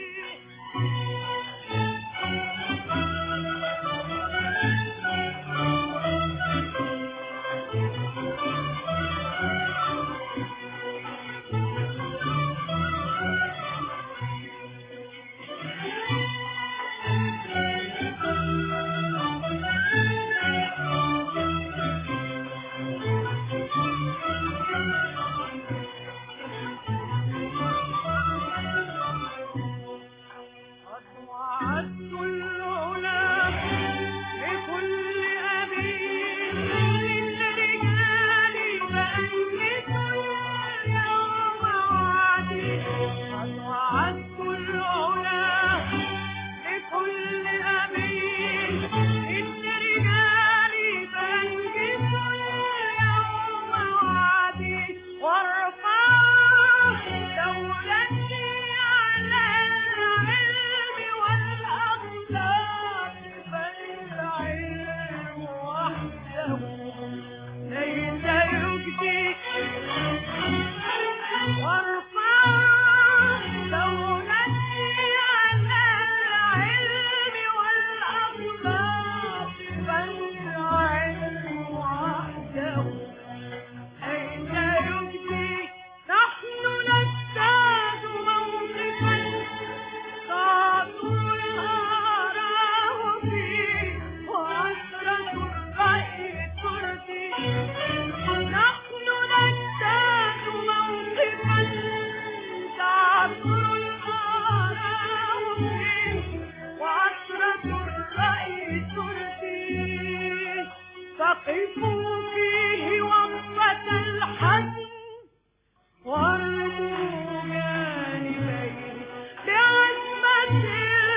وعدت العلا بكل أبين من رجالي فأنجز اليوم وعدي قد وعدت العلا بكل أبين من رجالي فأنجز اليوم وعدي وارفع دولتي على العلم والأخلاق فالعلم وحده ليس يجدي وارفع دولتي على العلم والأخلاق فالعلم وحده أين يجدي نحن نجتاز موقفا تعطر الآراء فيه وعشرة الرأي ترضي نحن نجتاز موقفا تعطر الآراء فيه وعشرة الرأي ترضي فقفوا فيه وقفة الحزن وارموا جانبيه بعزمة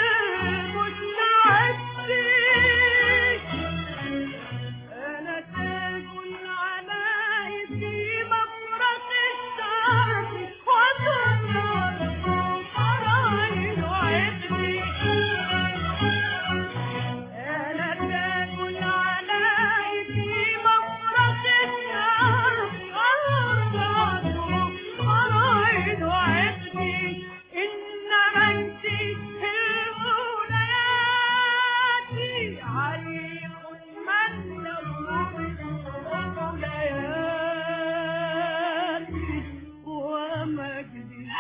المستعد أنا تاج علي في مفرق الشرق وتنظر فرائض عقلي أنا تاج علي في مفرق الشرق وتنظر فرائض عقلي إن مجدي في الولايات عليق من له الولايات ومجدي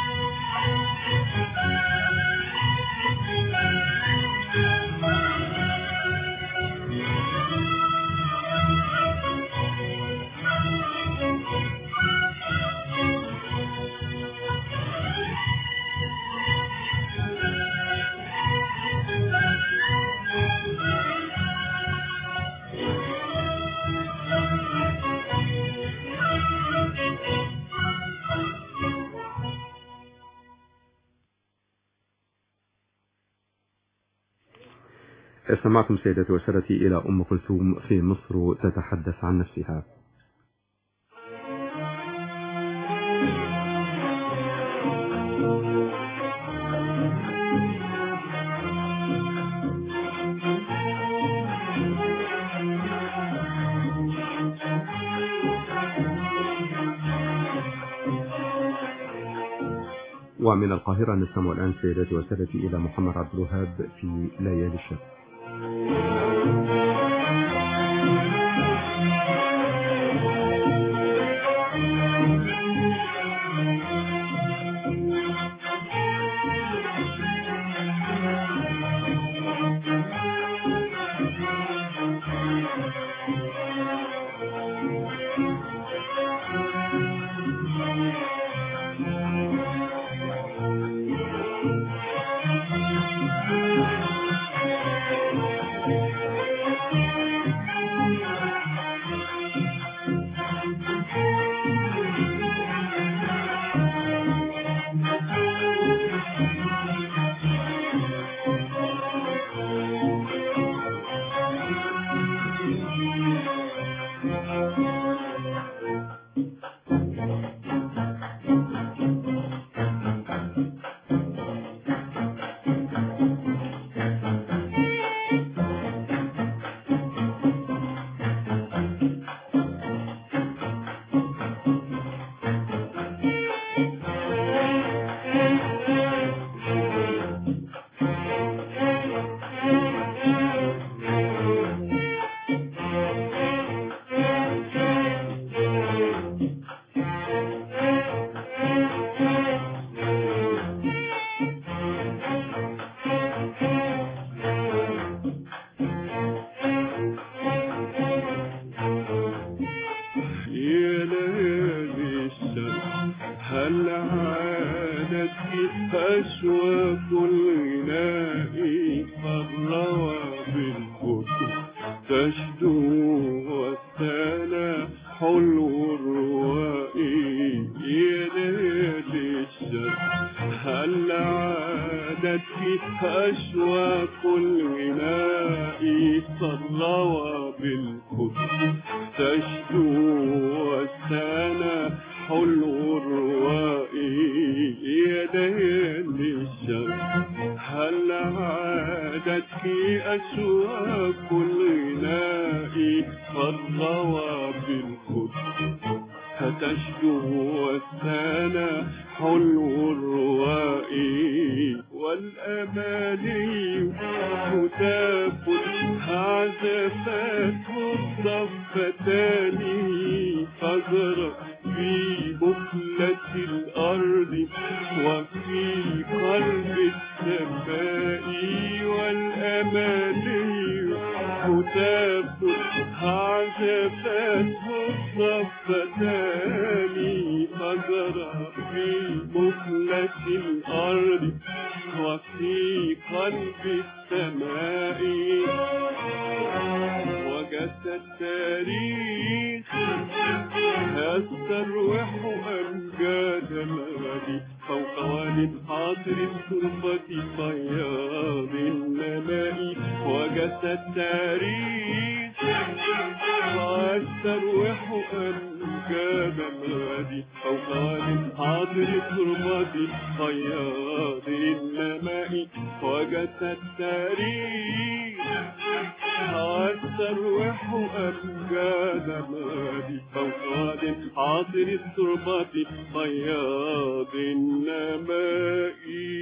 استمعتم سيدتي وسادتي إلى أم كلثوم في مصر تتحدث عن نفسها ومن القاهرة نستمع الآن سيداتي وسادتي إلى محمد عبد الوهاب في ليالي الشتاء Thank you. يا ليالي الشمس هل عادت أشواق الغناء فالروى بالكتب تشدو والسنة حلو الرواء يا ليالي الشمس هل عادت أشواق الغناء فالروى بالكتب تشدو والسنة حلو الرواء يا ليالي الشمس هل عادت في أشواق الغناء فالروى بالكتب فتشدو والسنة حلو الرواء والأماني هتاف عزفته الضفتان فزر في بخلة الأرض وفي قلب السماء والأماني هتاف عزفته الضفتان فزر في بخلة الأرض وفي قلب السماء وجدت التاريخ يستروح أمجاد الغد فوق واد حاضر التربة بياض النماء وجدت التاريخ يستروح أمجاد الغد فوق واد حاضر التربة بياض النماء وجدت التاريخ التروح أمجاد مادي فوق واد حاضر التربة بياض النماء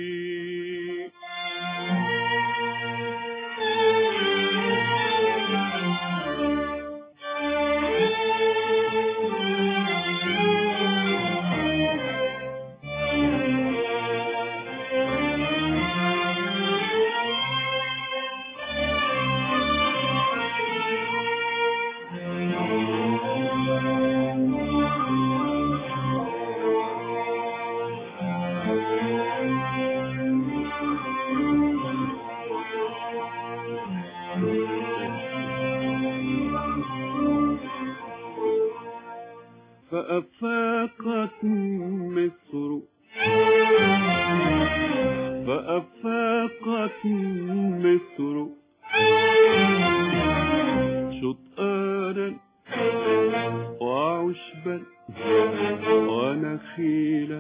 فأفاقت مصر فأفاقت مصر شطآنا وعشبا ونخيلا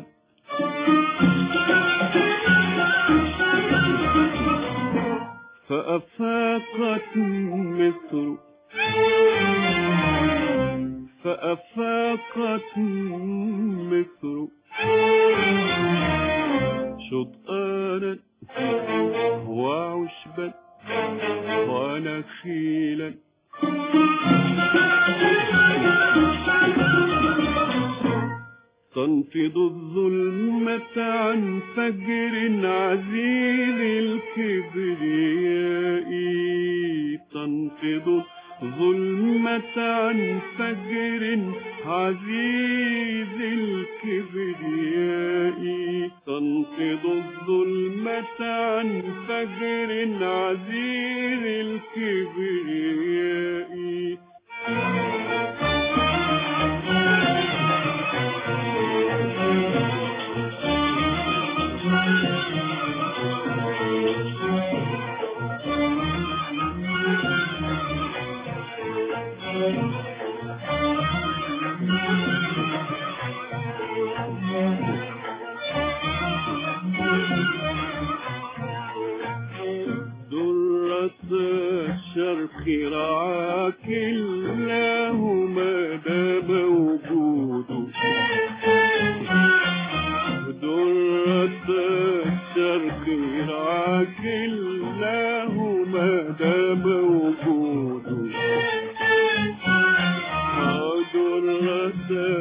فأفاقت مصر فأفاقت مصر شطآنا وعشبا ونخيلا تنفض الظلمة عن فجر عزيز الكبرياء تنفض ظلمة عن فجر عزيز الكبرياء تنفض الظلمة عن فجر عزيز الكبرياء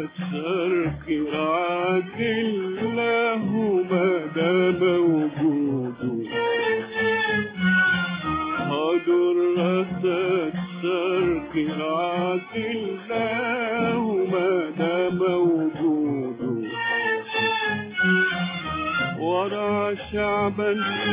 الشرق رعاك الله ما دام وجوده درة الشرق رعاك الله ما دام وجوده ورع شعبا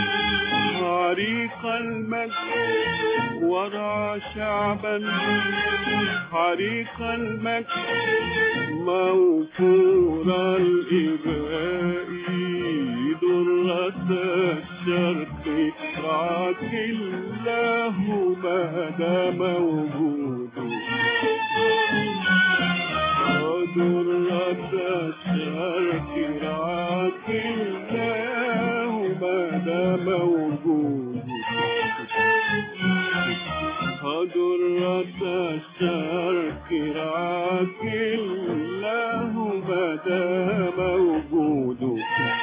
عريق المجد ورع شعبا عريق المجد موفور الإباء درة الشرق رعاك الله ما دام وجوده درة الشرق رعاك الله ما دام وجوده درة الشرق رعاك الله ما دام وجوده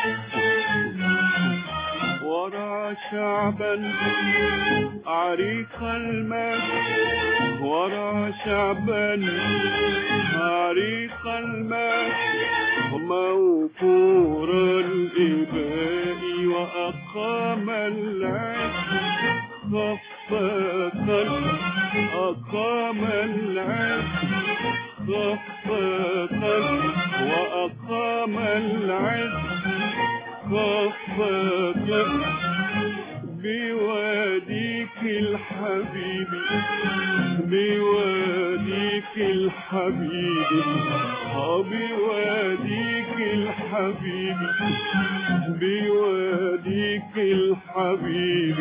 ورع شعبا عريق المجد ورع شعبا عريق المجد موفور الإباء وأقام العز خفاقا أقام العز خفاقا وأقام العز خفاقا بواديك الحبيب بواديك الحبيب بواديك الحبيب بواديك الحبيب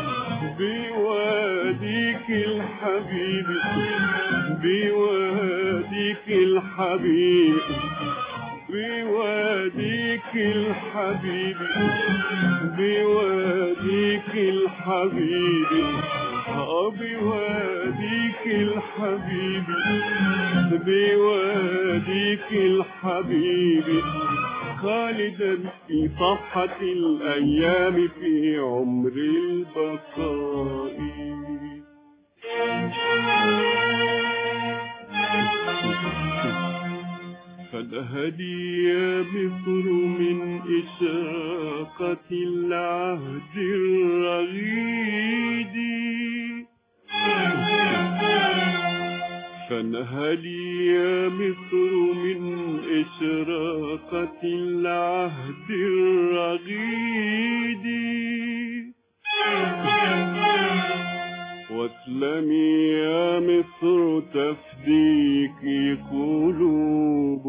بواديك الحبيب بواديك الحبيب بواديك الحبيب بواديك الحبيب بواديك الحبيب بواديك الحبيب خالدا في صفحة الأيام في عمر البقاء فالهدي يا مصر من إشراقة العهد الرغيد فانهلي يا مصر من إشراقة العهد الرغيد واسلمي يا مصر تفديك قلوب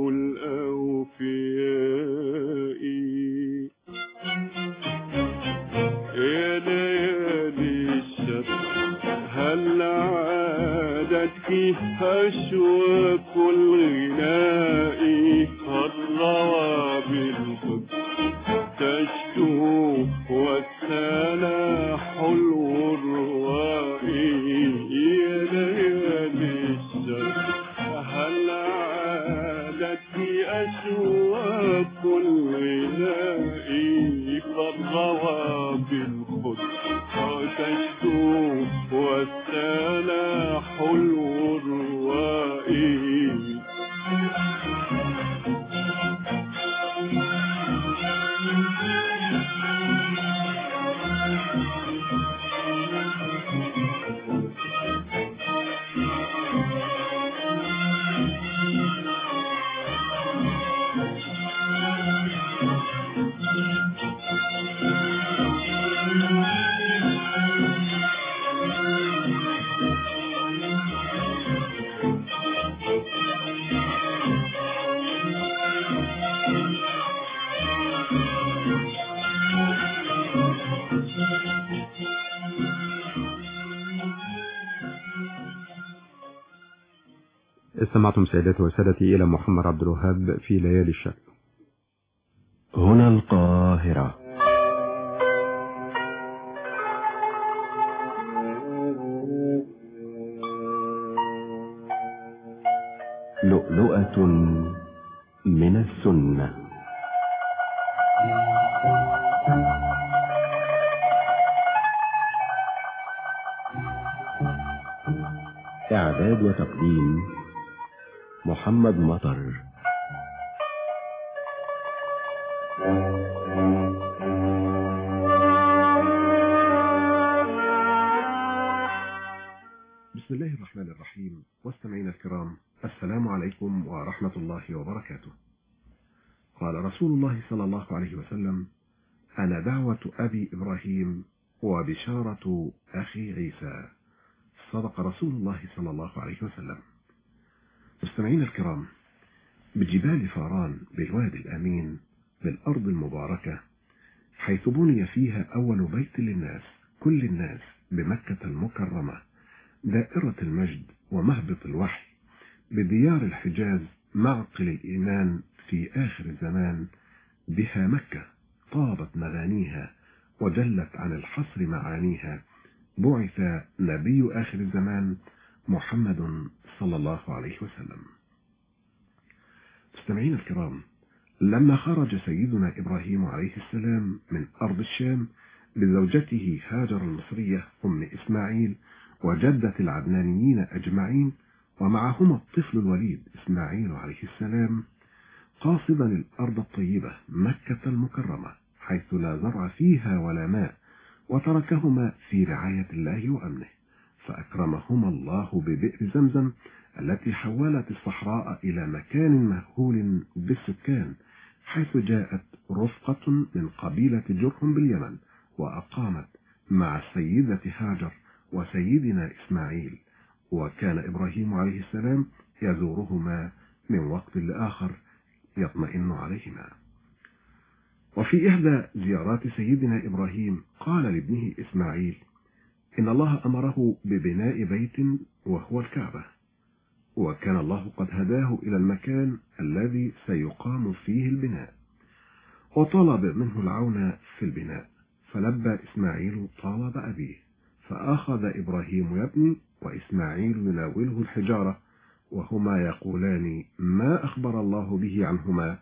الأوفياء يا ليالي الشتى هل عادتك أشواك الغناء الروى بالقدس تشتو والسنا حلو الروائي يا ليالي الشر هل عادت أشواك الغناء قد روى بالقدس تشتو والسنا حلو الروائي استمعتم سيداتي وسادتي إلى محمد عبد الوهاب في ليالي الشك هنا القاهرة لؤلؤة من السنة إعداد وتقديم محمد مطر بسم الله الرحمن الرحيم واستمعينا الكرام السلام عليكم ورحمة الله وبركاته قال رسول الله صلى الله عليه وسلم أنا دعوة أبي إبراهيم وبشارة أخي عيسى صدق رسول الله صلى الله عليه وسلم مستمعينا الكرام بجبال فاران بالوادي الأمين بالأرض المباركة حيث بني فيها أول بيت للناس كل الناس بمكة المكرمة دائرة المجد ومهبط الوحي بديار الحجاز معقل الإيمان في آخر الزمان بها مكة طابت مغانيها وجلت عن الحصر معانيها بعث نبي آخر الزمان محمد صلى الله عليه وسلم مستمعين الكرام لما خرج سيدنا إبراهيم عليه السلام من أرض الشام بزوجته هاجر المصرية أم إسماعيل وجدة العدنانيين أجمعين ومعهما الطفل الوليد إسماعيل عليه السلام قاصدا الأرض الطيبة مكة المكرمة حيث لا زرع فيها ولا ماء وتركهما في رعاية الله وأمنه فأكرمهما الله ببئر زمزم التي حولت الصحراء إلى مكان مهول بالسكان حيث جاءت رفقة من قبيلة جرهم باليمن وأقامت مع السيدة هاجر وسيدنا إسماعيل وكان إبراهيم عليه السلام يزورهما من وقت لآخر يطمئن عليهما وفي إحدى زيارات سيدنا إبراهيم قال لابنه إسماعيل إن الله أمره ببناء بيت وهو الكعبة وكان الله قد هداه إلى المكان الذي سيقام فيه البناء وطلب منه العون في البناء فلبى إسماعيل طلب أبيه فأخذ إبراهيم يبني وإسماعيل يناوله الحجارة وهما يقولان ما أخبر الله به عنهما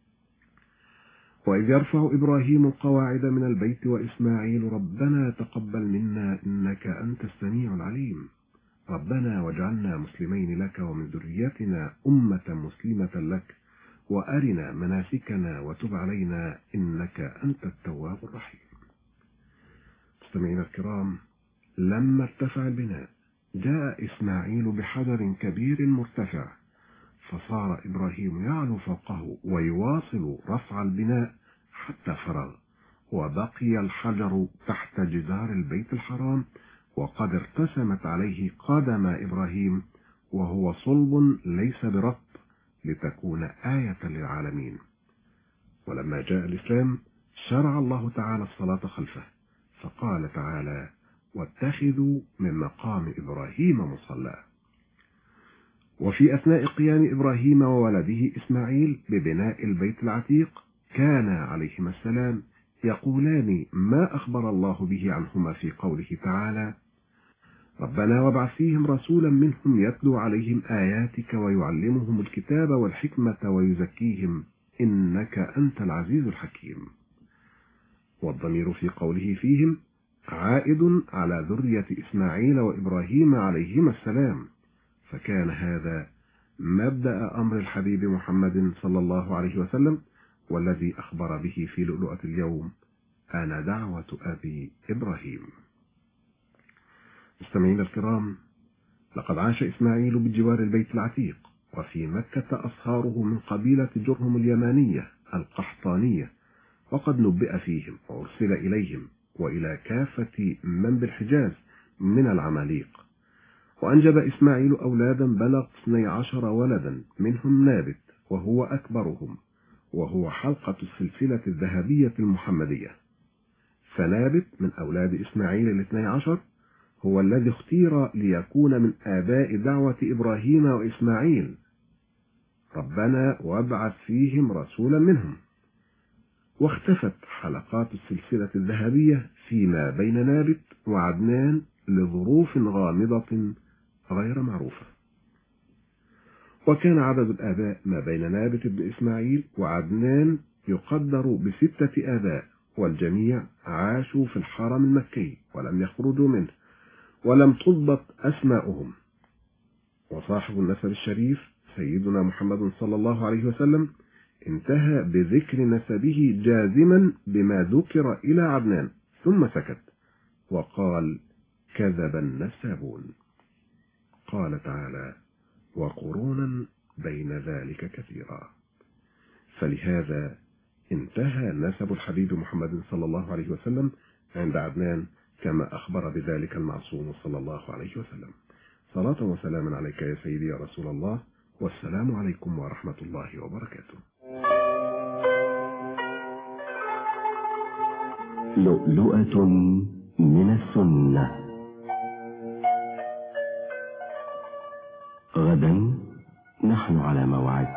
وإذ يرفع إبراهيم القواعد من البيت وإسماعيل ربنا تقبل منا إنك أنت السميع العليم ربنا واجعلنا مسلمين لك ومن ذريتنا أمة مسلمة لك وأرنا مناسكنا وتب علينا إنك أنت التواب الرحيم مستمعينا الكرام لما ارتفع البناء جاء إسماعيل بحجر كبير مرتفع فصار إبراهيم يعلو فوقه ويواصل رفع البناء حتى فرغ وبقي الحجر تحت جدار البيت الحرام وقد ارتسمت عليه قدم إبراهيم وهو صلب ليس برط لتكون آية للعالمين ولما جاء الإسلام شرع الله تعالى الصلاة خلفه فقال تعالى واتخذوا من مقام إبراهيم مصلى وفي أثناء قيام إبراهيم وولده إسماعيل ببناء البيت العتيق كان عليهما السلام يقولان ما أخبر الله به عنهما في قوله تعالى ربنا وابعث فيهم رسولا منهم يتلو عليهم آياتك ويعلمهم الكتاب والحكمة ويزكيهم إنك أنت العزيز الحكيم والضمير في قوله فيهم عائد على ذرية إسماعيل وإبراهيم عليهما السلام فكان هذا مبدأ أمر الحبيب محمد صلى الله عليه وسلم والذي أخبر به في لؤلؤة اليوم أنا دعوة أبي إبراهيم مستمعين الكرام لقد عاش إسماعيل بجوار البيت العتيق وفي مكة أصهاره من قبيلة جرهم اليمانية القحطانية وقد نبئ فيهم وأرسل إليهم وإلى كافة من بالحجاز من العماليق وأنجب إسماعيل أولادا بلغ 12 ولدا منهم نابت وهو أكبرهم وهو حلقة السلسلة الذهبية المحمدية فنابت من أولاد إسماعيل الاثني عشر هو الذي اختير ليكون من آباء دعوة إبراهيم وإسماعيل ربنا وابعث فيهم رسولا منهم واختفت حلقات السلسلة الذهبية فيما بين نابت وعدنان لظروف غامضة غير معروفة وكان عدد الآباء ما بين نابت بن إسماعيل وعدنان يقدر بستة آباء والجميع عاشوا في الحرم المكي ولم يخرجوا منه ولم تضبط أسماؤهم وصاحب النسب الشريف سيدنا محمد صلى الله عليه وسلم انتهى بذكر نسبه جازما بما ذكر إلى عدنان ثم سكت وقال كذب النسابون قال تعالى وقرونا بين ذلك كثيرا فلهذا انتهى نسب الحبيب محمد صلى الله عليه وسلم عند عدنان كما أخبر بذلك المعصوم صلى الله عليه وسلم صلاة وسلاما عليك يا سيدي يا رسول الله والسلام عليكم ورحمة الله وبركاته لؤلؤة من السنة غدا نحن على موعد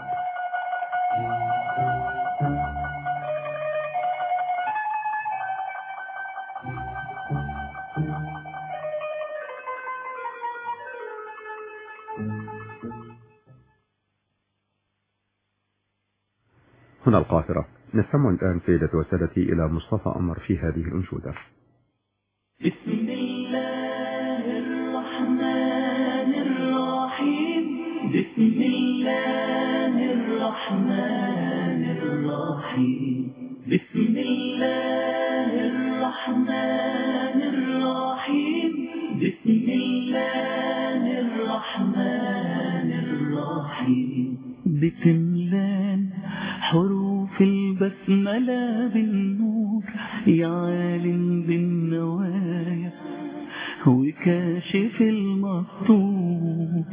هنا القاهرة نستمع الآن سيدتي وسادتي إلى مصطفى أمر في هذه الأنشودة بسم الله الرحمن الرحيم بسم الله الرحمن الرحيم بسم الله الرحمن الرحيم بسم الله الرحمن الرحيم بتملان حروف البسملة بالنور يا عالم بالنوايا وكاشف المسطور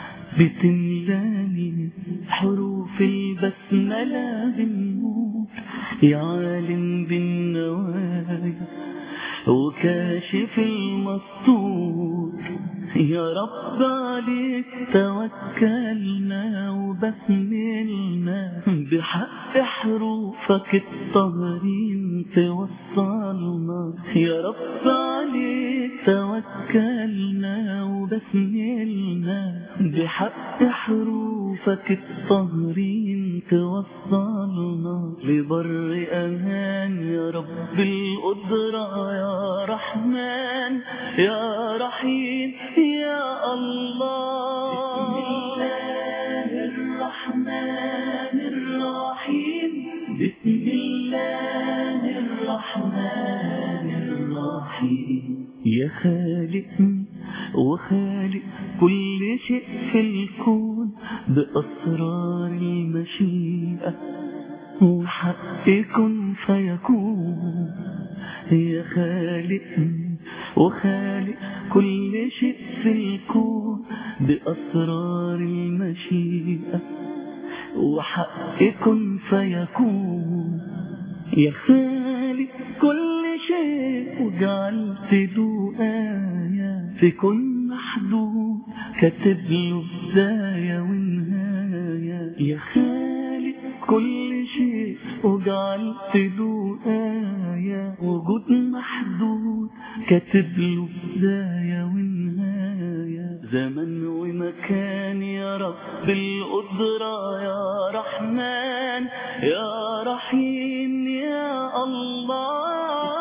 بتملاني حروف البسملة بالنور يا عالم بالنوايا وكاشف المسطور يا رب عليك توكلنا وبسملنا بحق حروفك الطاهرين توصلنا يا رب عليك توكلنا وبسملنا بحق حروفك الطاهرين توصلنا لبر أمان يا رب القدرة يا رحمن يا رحيم يا الله بسم الله الرحمن الرحيم بسم الله الرحمن الرحيم يا خالقني وخالق كل شيء في الكون بأسرار المشيئة وحق كن فيكون يا خالقني وخالق كل شيء في الكون بأسرار المشيئة وحق كن فيكون يا خالق كل شيء وجعلت له آية في كل محدود كاتب له بداية ونهاية يا خالق كل شيء وجعلت له آية وجود محدود كاتب له بداية ونهاية زمن ومكان يا رب القدرة يا رحمن يا رحيم يا الله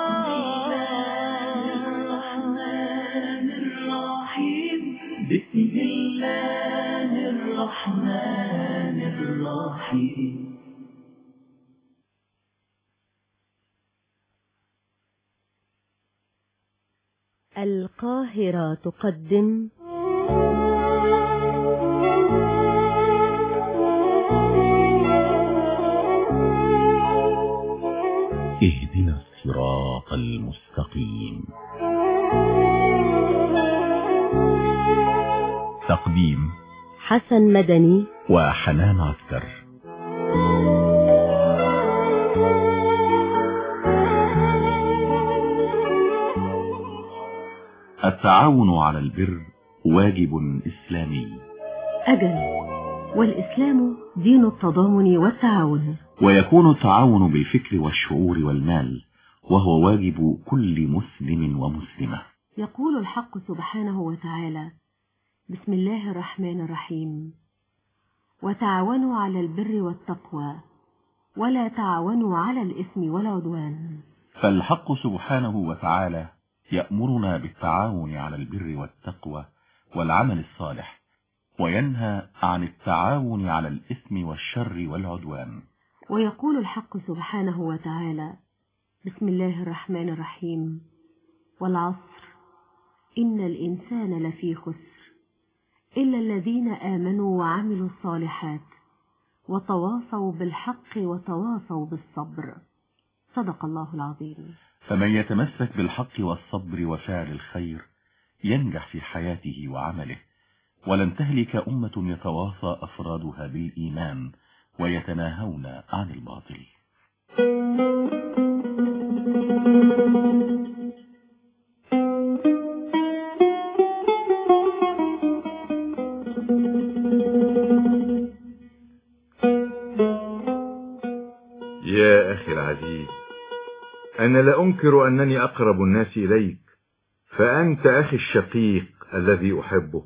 الرحمن الرحيم بسم الله الرحمن الرحيم القاهرة تقدم اهدنا الصراط المستقيم تقديم حسن مدني وحنان عسكر التعاون على البر واجب إسلامي أجل والإسلام دين التضامن والتعاون ويكون التعاون بالفكر والشعور والمال وهو واجب كل مسلم ومسلمة يقول الحق سبحانه وتعالى بسم الله الرحمن الرحيم وتعاونوا على البر والتقوى ولا تعاونوا على الإثم والعدوان فالحق سبحانه وتعالى يأمرنا بالتعاون على البر والتقوى والعمل الصالح وينهى عن التعاون على الإثم والشر والعدوان ويقول الحق سبحانه وتعالى بسم الله الرحمن الرحيم والعصر إن الإنسان لفي خسر إلا الذين آمنوا وعملوا الصالحات وتواصوا بالحق وتواصوا بالصبر صدق الله العظيم فمن يتمسك بالحق والصبر وفعل الخير ينجح في حياته وعمله ولن تهلك أمة يتواصى أفرادها بالإيمان ويتناهون عن الباطل يا أخي العزيز أنا لا أنكر أنني أقرب الناس إليك فأنت أخي الشقيق الذي أحبه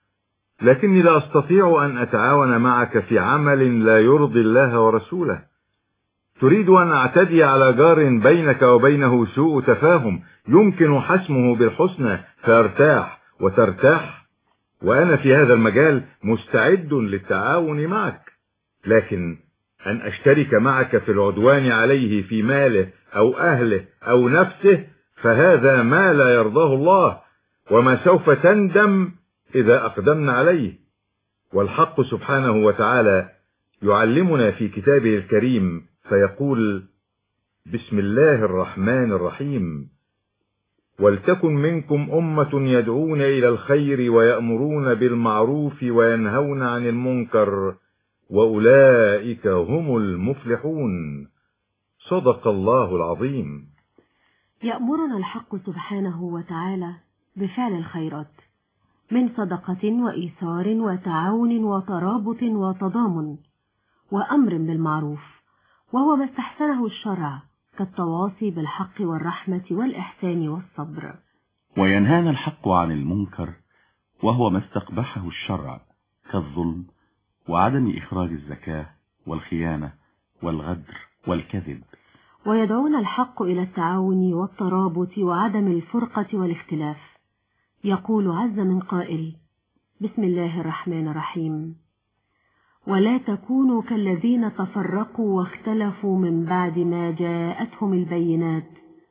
لكني لا أستطيع أن أتعاون معك في عمل لا يرضي الله ورسوله تريد أن أعتدي على جار بينك وبينه سوء تفاهم يمكن حسمه بالحسنى فارتاح وترتاح وأنا في هذا المجال مستعد للتعاون معك لكن أن أشترك معك في العدوان عليه في ماله أو أهله أو نفسه فهذا ما لا يرضاه الله وما سوف تندم إذا أقدمنا عليه والحق سبحانه وتعالى يعلمنا في كتابه الكريم فيقول بسم الله الرحمن الرحيم ولتكن منكم أمة يدعون إلى الخير ويأمرون بالمعروف وينهون عن المنكر وأولئك هم المفلحون صدق الله العظيم يأمرنا الحق سبحانه وتعالى بفعل الخيرات من صدقة وإيثار وتعاون وترابط وتضامن وأمر بالمعروف وهو ما استحسنه الشرع كالتواصي بالحق والرحمة والإحسان والصبر وينهانا الحق عن المنكر وهو ما استقبحه الشرع كالظلم وعدم إخراج الزكاة والخيانة والغدر والكذب ويدعون الحق إلى التعاون والترابط وعدم الفرقة والاختلاف يقول عز من قائل بسم الله الرحمن الرحيم ولا تكونوا كالذين تفرقوا واختلفوا من بعد ما جاءتهم البينات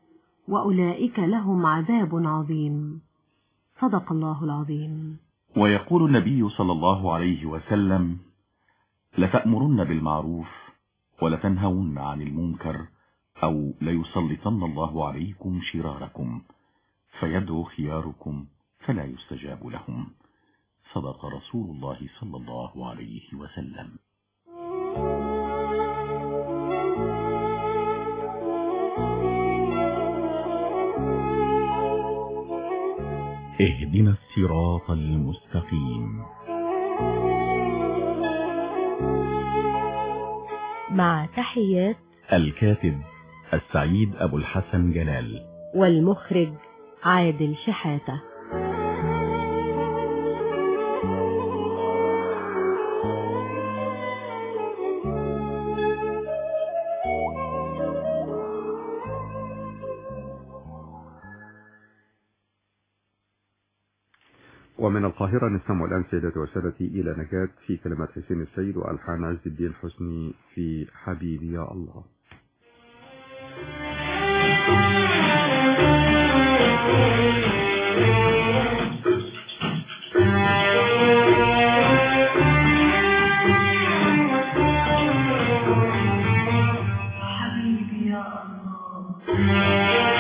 وأولئك لهم عذاب عظيم صدق الله العظيم ويقول النبي صلى الله عليه وسلم لتأمرن بالمعروف ولتنهون عن المنكر أو ليسلطن الله عليكم شراركم فيدعو خياركم فلا يستجاب لهم صدق رسول الله صلى الله عليه وسلم اهدنا الصراط المستقيم مع تحيات الكاتب السعيد أبو الحسن جلال والمخرج عادل شحاته ومن القاهرة نستمع الآن سيداتي وسادتي إلى نجاة في كلمات حسين السيد وألحان عز الدين حسني في حبيبي يا الله حبيبي يا الله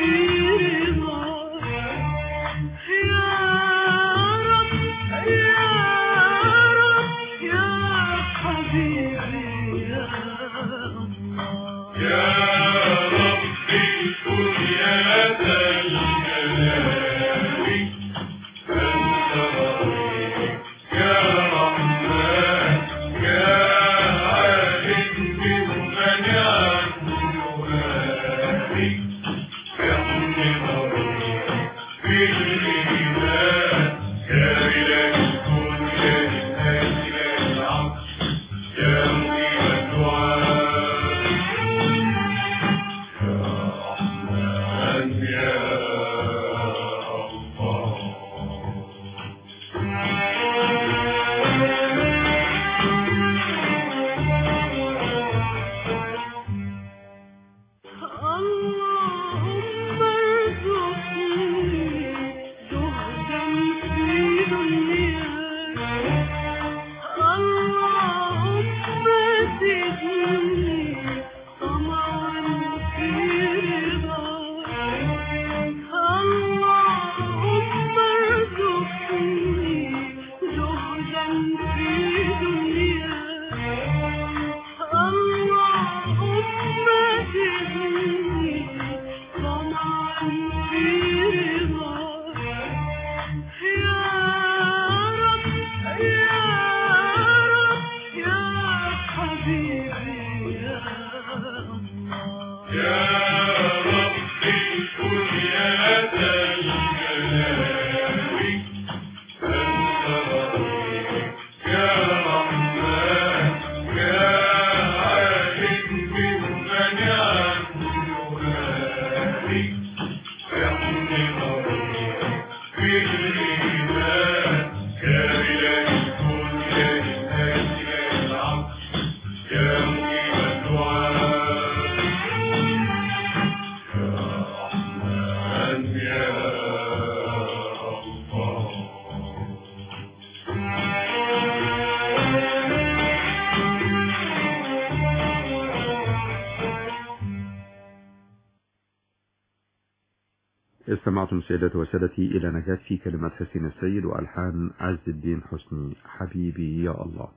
استمعتم سيداتي وسادتي إلى نجاة في كلمات حسين السيد وألحان عز الدين حسني حبيبي يا الله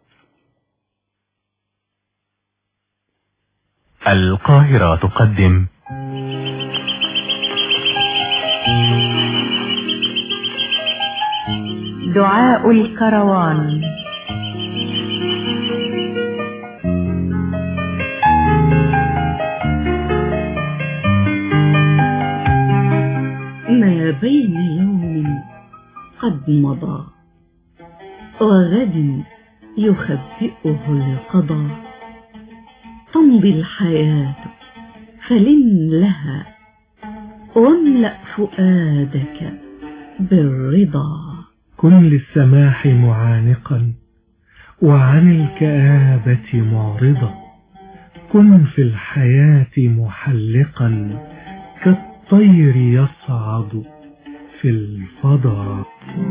القاهرة تقدم دعاء الكروان ما بين يوم قد مضى وغد يخبئه القضاء تمضي الحياة فلن لها واملأ فؤادك بالرضا كن للسماح معانقا وعن الكآبة معرضا كن في الحياة محلقا كالطير يصعد في الفضاء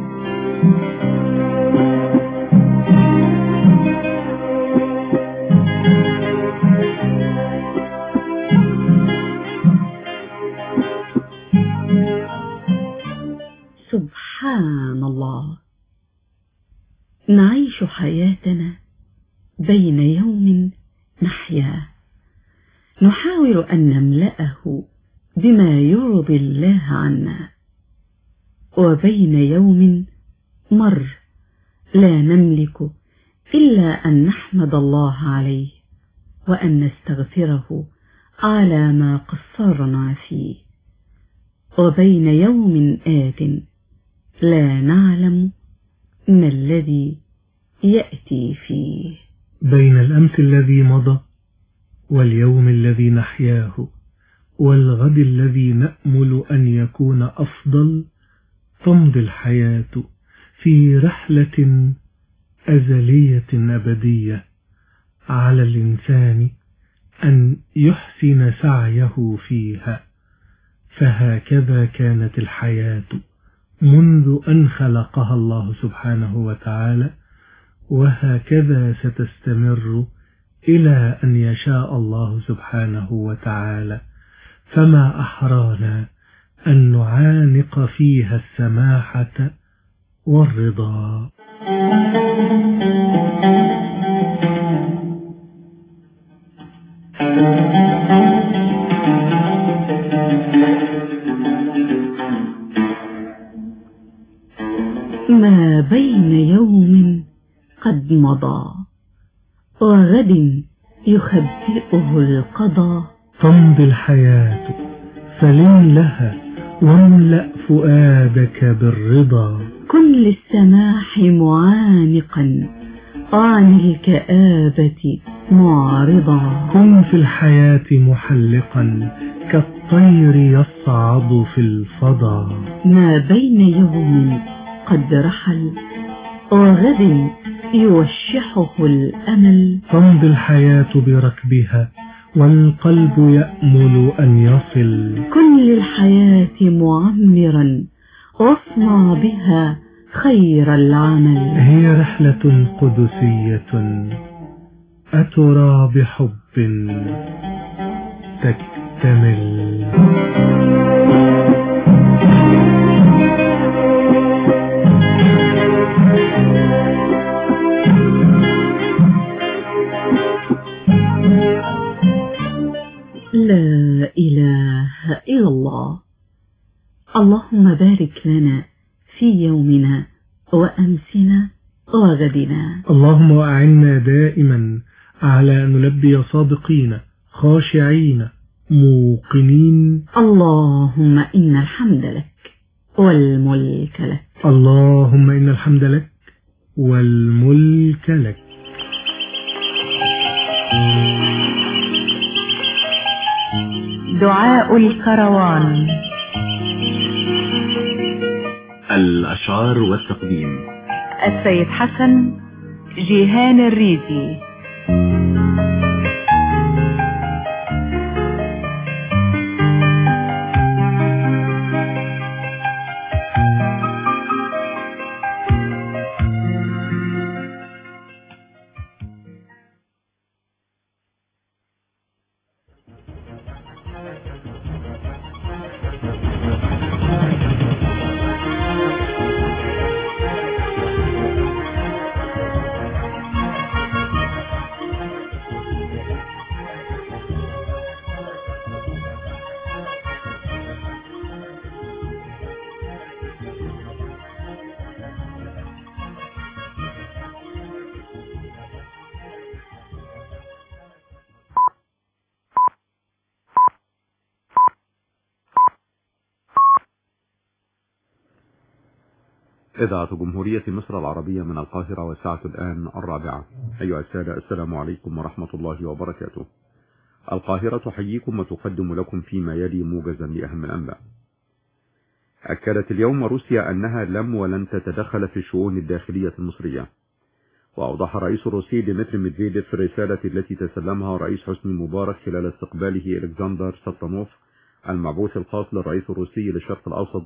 سبحان الله نعيش حياتنا بين يوم نحياه نحاول أن نملأه بما يرضي الله عنا وبين يوم مر لا نملك إلا أن نحمد الله عليه وأن نستغفره على ما قصرنا فيه وبين يوم آت لا نعلم ما الذي يأتي فيه بين الأمس الذي مضى واليوم الذي نحياه والغد الذي نأمل أن يكون أفضل تمضي الحياة في رحلة أزلية أبدية على الإنسان أن يحسن سعيه فيها فهكذا كانت الحياة منذ أن خلقها الله سبحانه وتعالى وهكذا ستستمر إلى أن يشاء الله سبحانه وتعالى فما أحرانا أن نعانق فيها السماحة والرضا ما بين يوم قد مضى وغد يخبئه القضاء تمضي الحياة فلن لها واملأ فؤادك بالرضا كن للسماح معانقا عن الكآبة معرضا كن في الحياة محلقا كالطير يصعد في الفضا ما بين يوم قد رحل وغد يوشحه الأمل تمضي الحياة بركبها والقلب يأمل أن يصل كن للحياة معمرا واصنع بها خير العمل هي رحلة قدسية أترى بحب تكتمل لا إله إلا الله اللهم بارك لنا في يومنا وأمسنا وغدنا اللهم أعنا دائما على أن نلبي صادقين خاشعين موقنين اللهم إن الحمد لك والملك لك اللهم إن الحمد لك والملك لك دعاء الكروان الأشعار والتقديم السيد حسن جيهان الريدي إذاعة جمهورية مصر العربية من القاهرة والساعة الآن الرابعة أيها السادة السلام عليكم ورحمة الله وبركاته القاهرة تحييكم وتقدم لكم فيما يلي موجزا لأهم الأنباء أكدت اليوم روسيا أنها لم ولن تتدخل في الشؤون الداخلية المصرية وأوضح الرئيس الروسي ديمتري ميدفيديف في الرسالة التي تسلمها رئيس حسني مبارك خلال استقباله إلكسندر سلطانوف المبعوث الخاص للرئيس الروسي للشرق الأوسط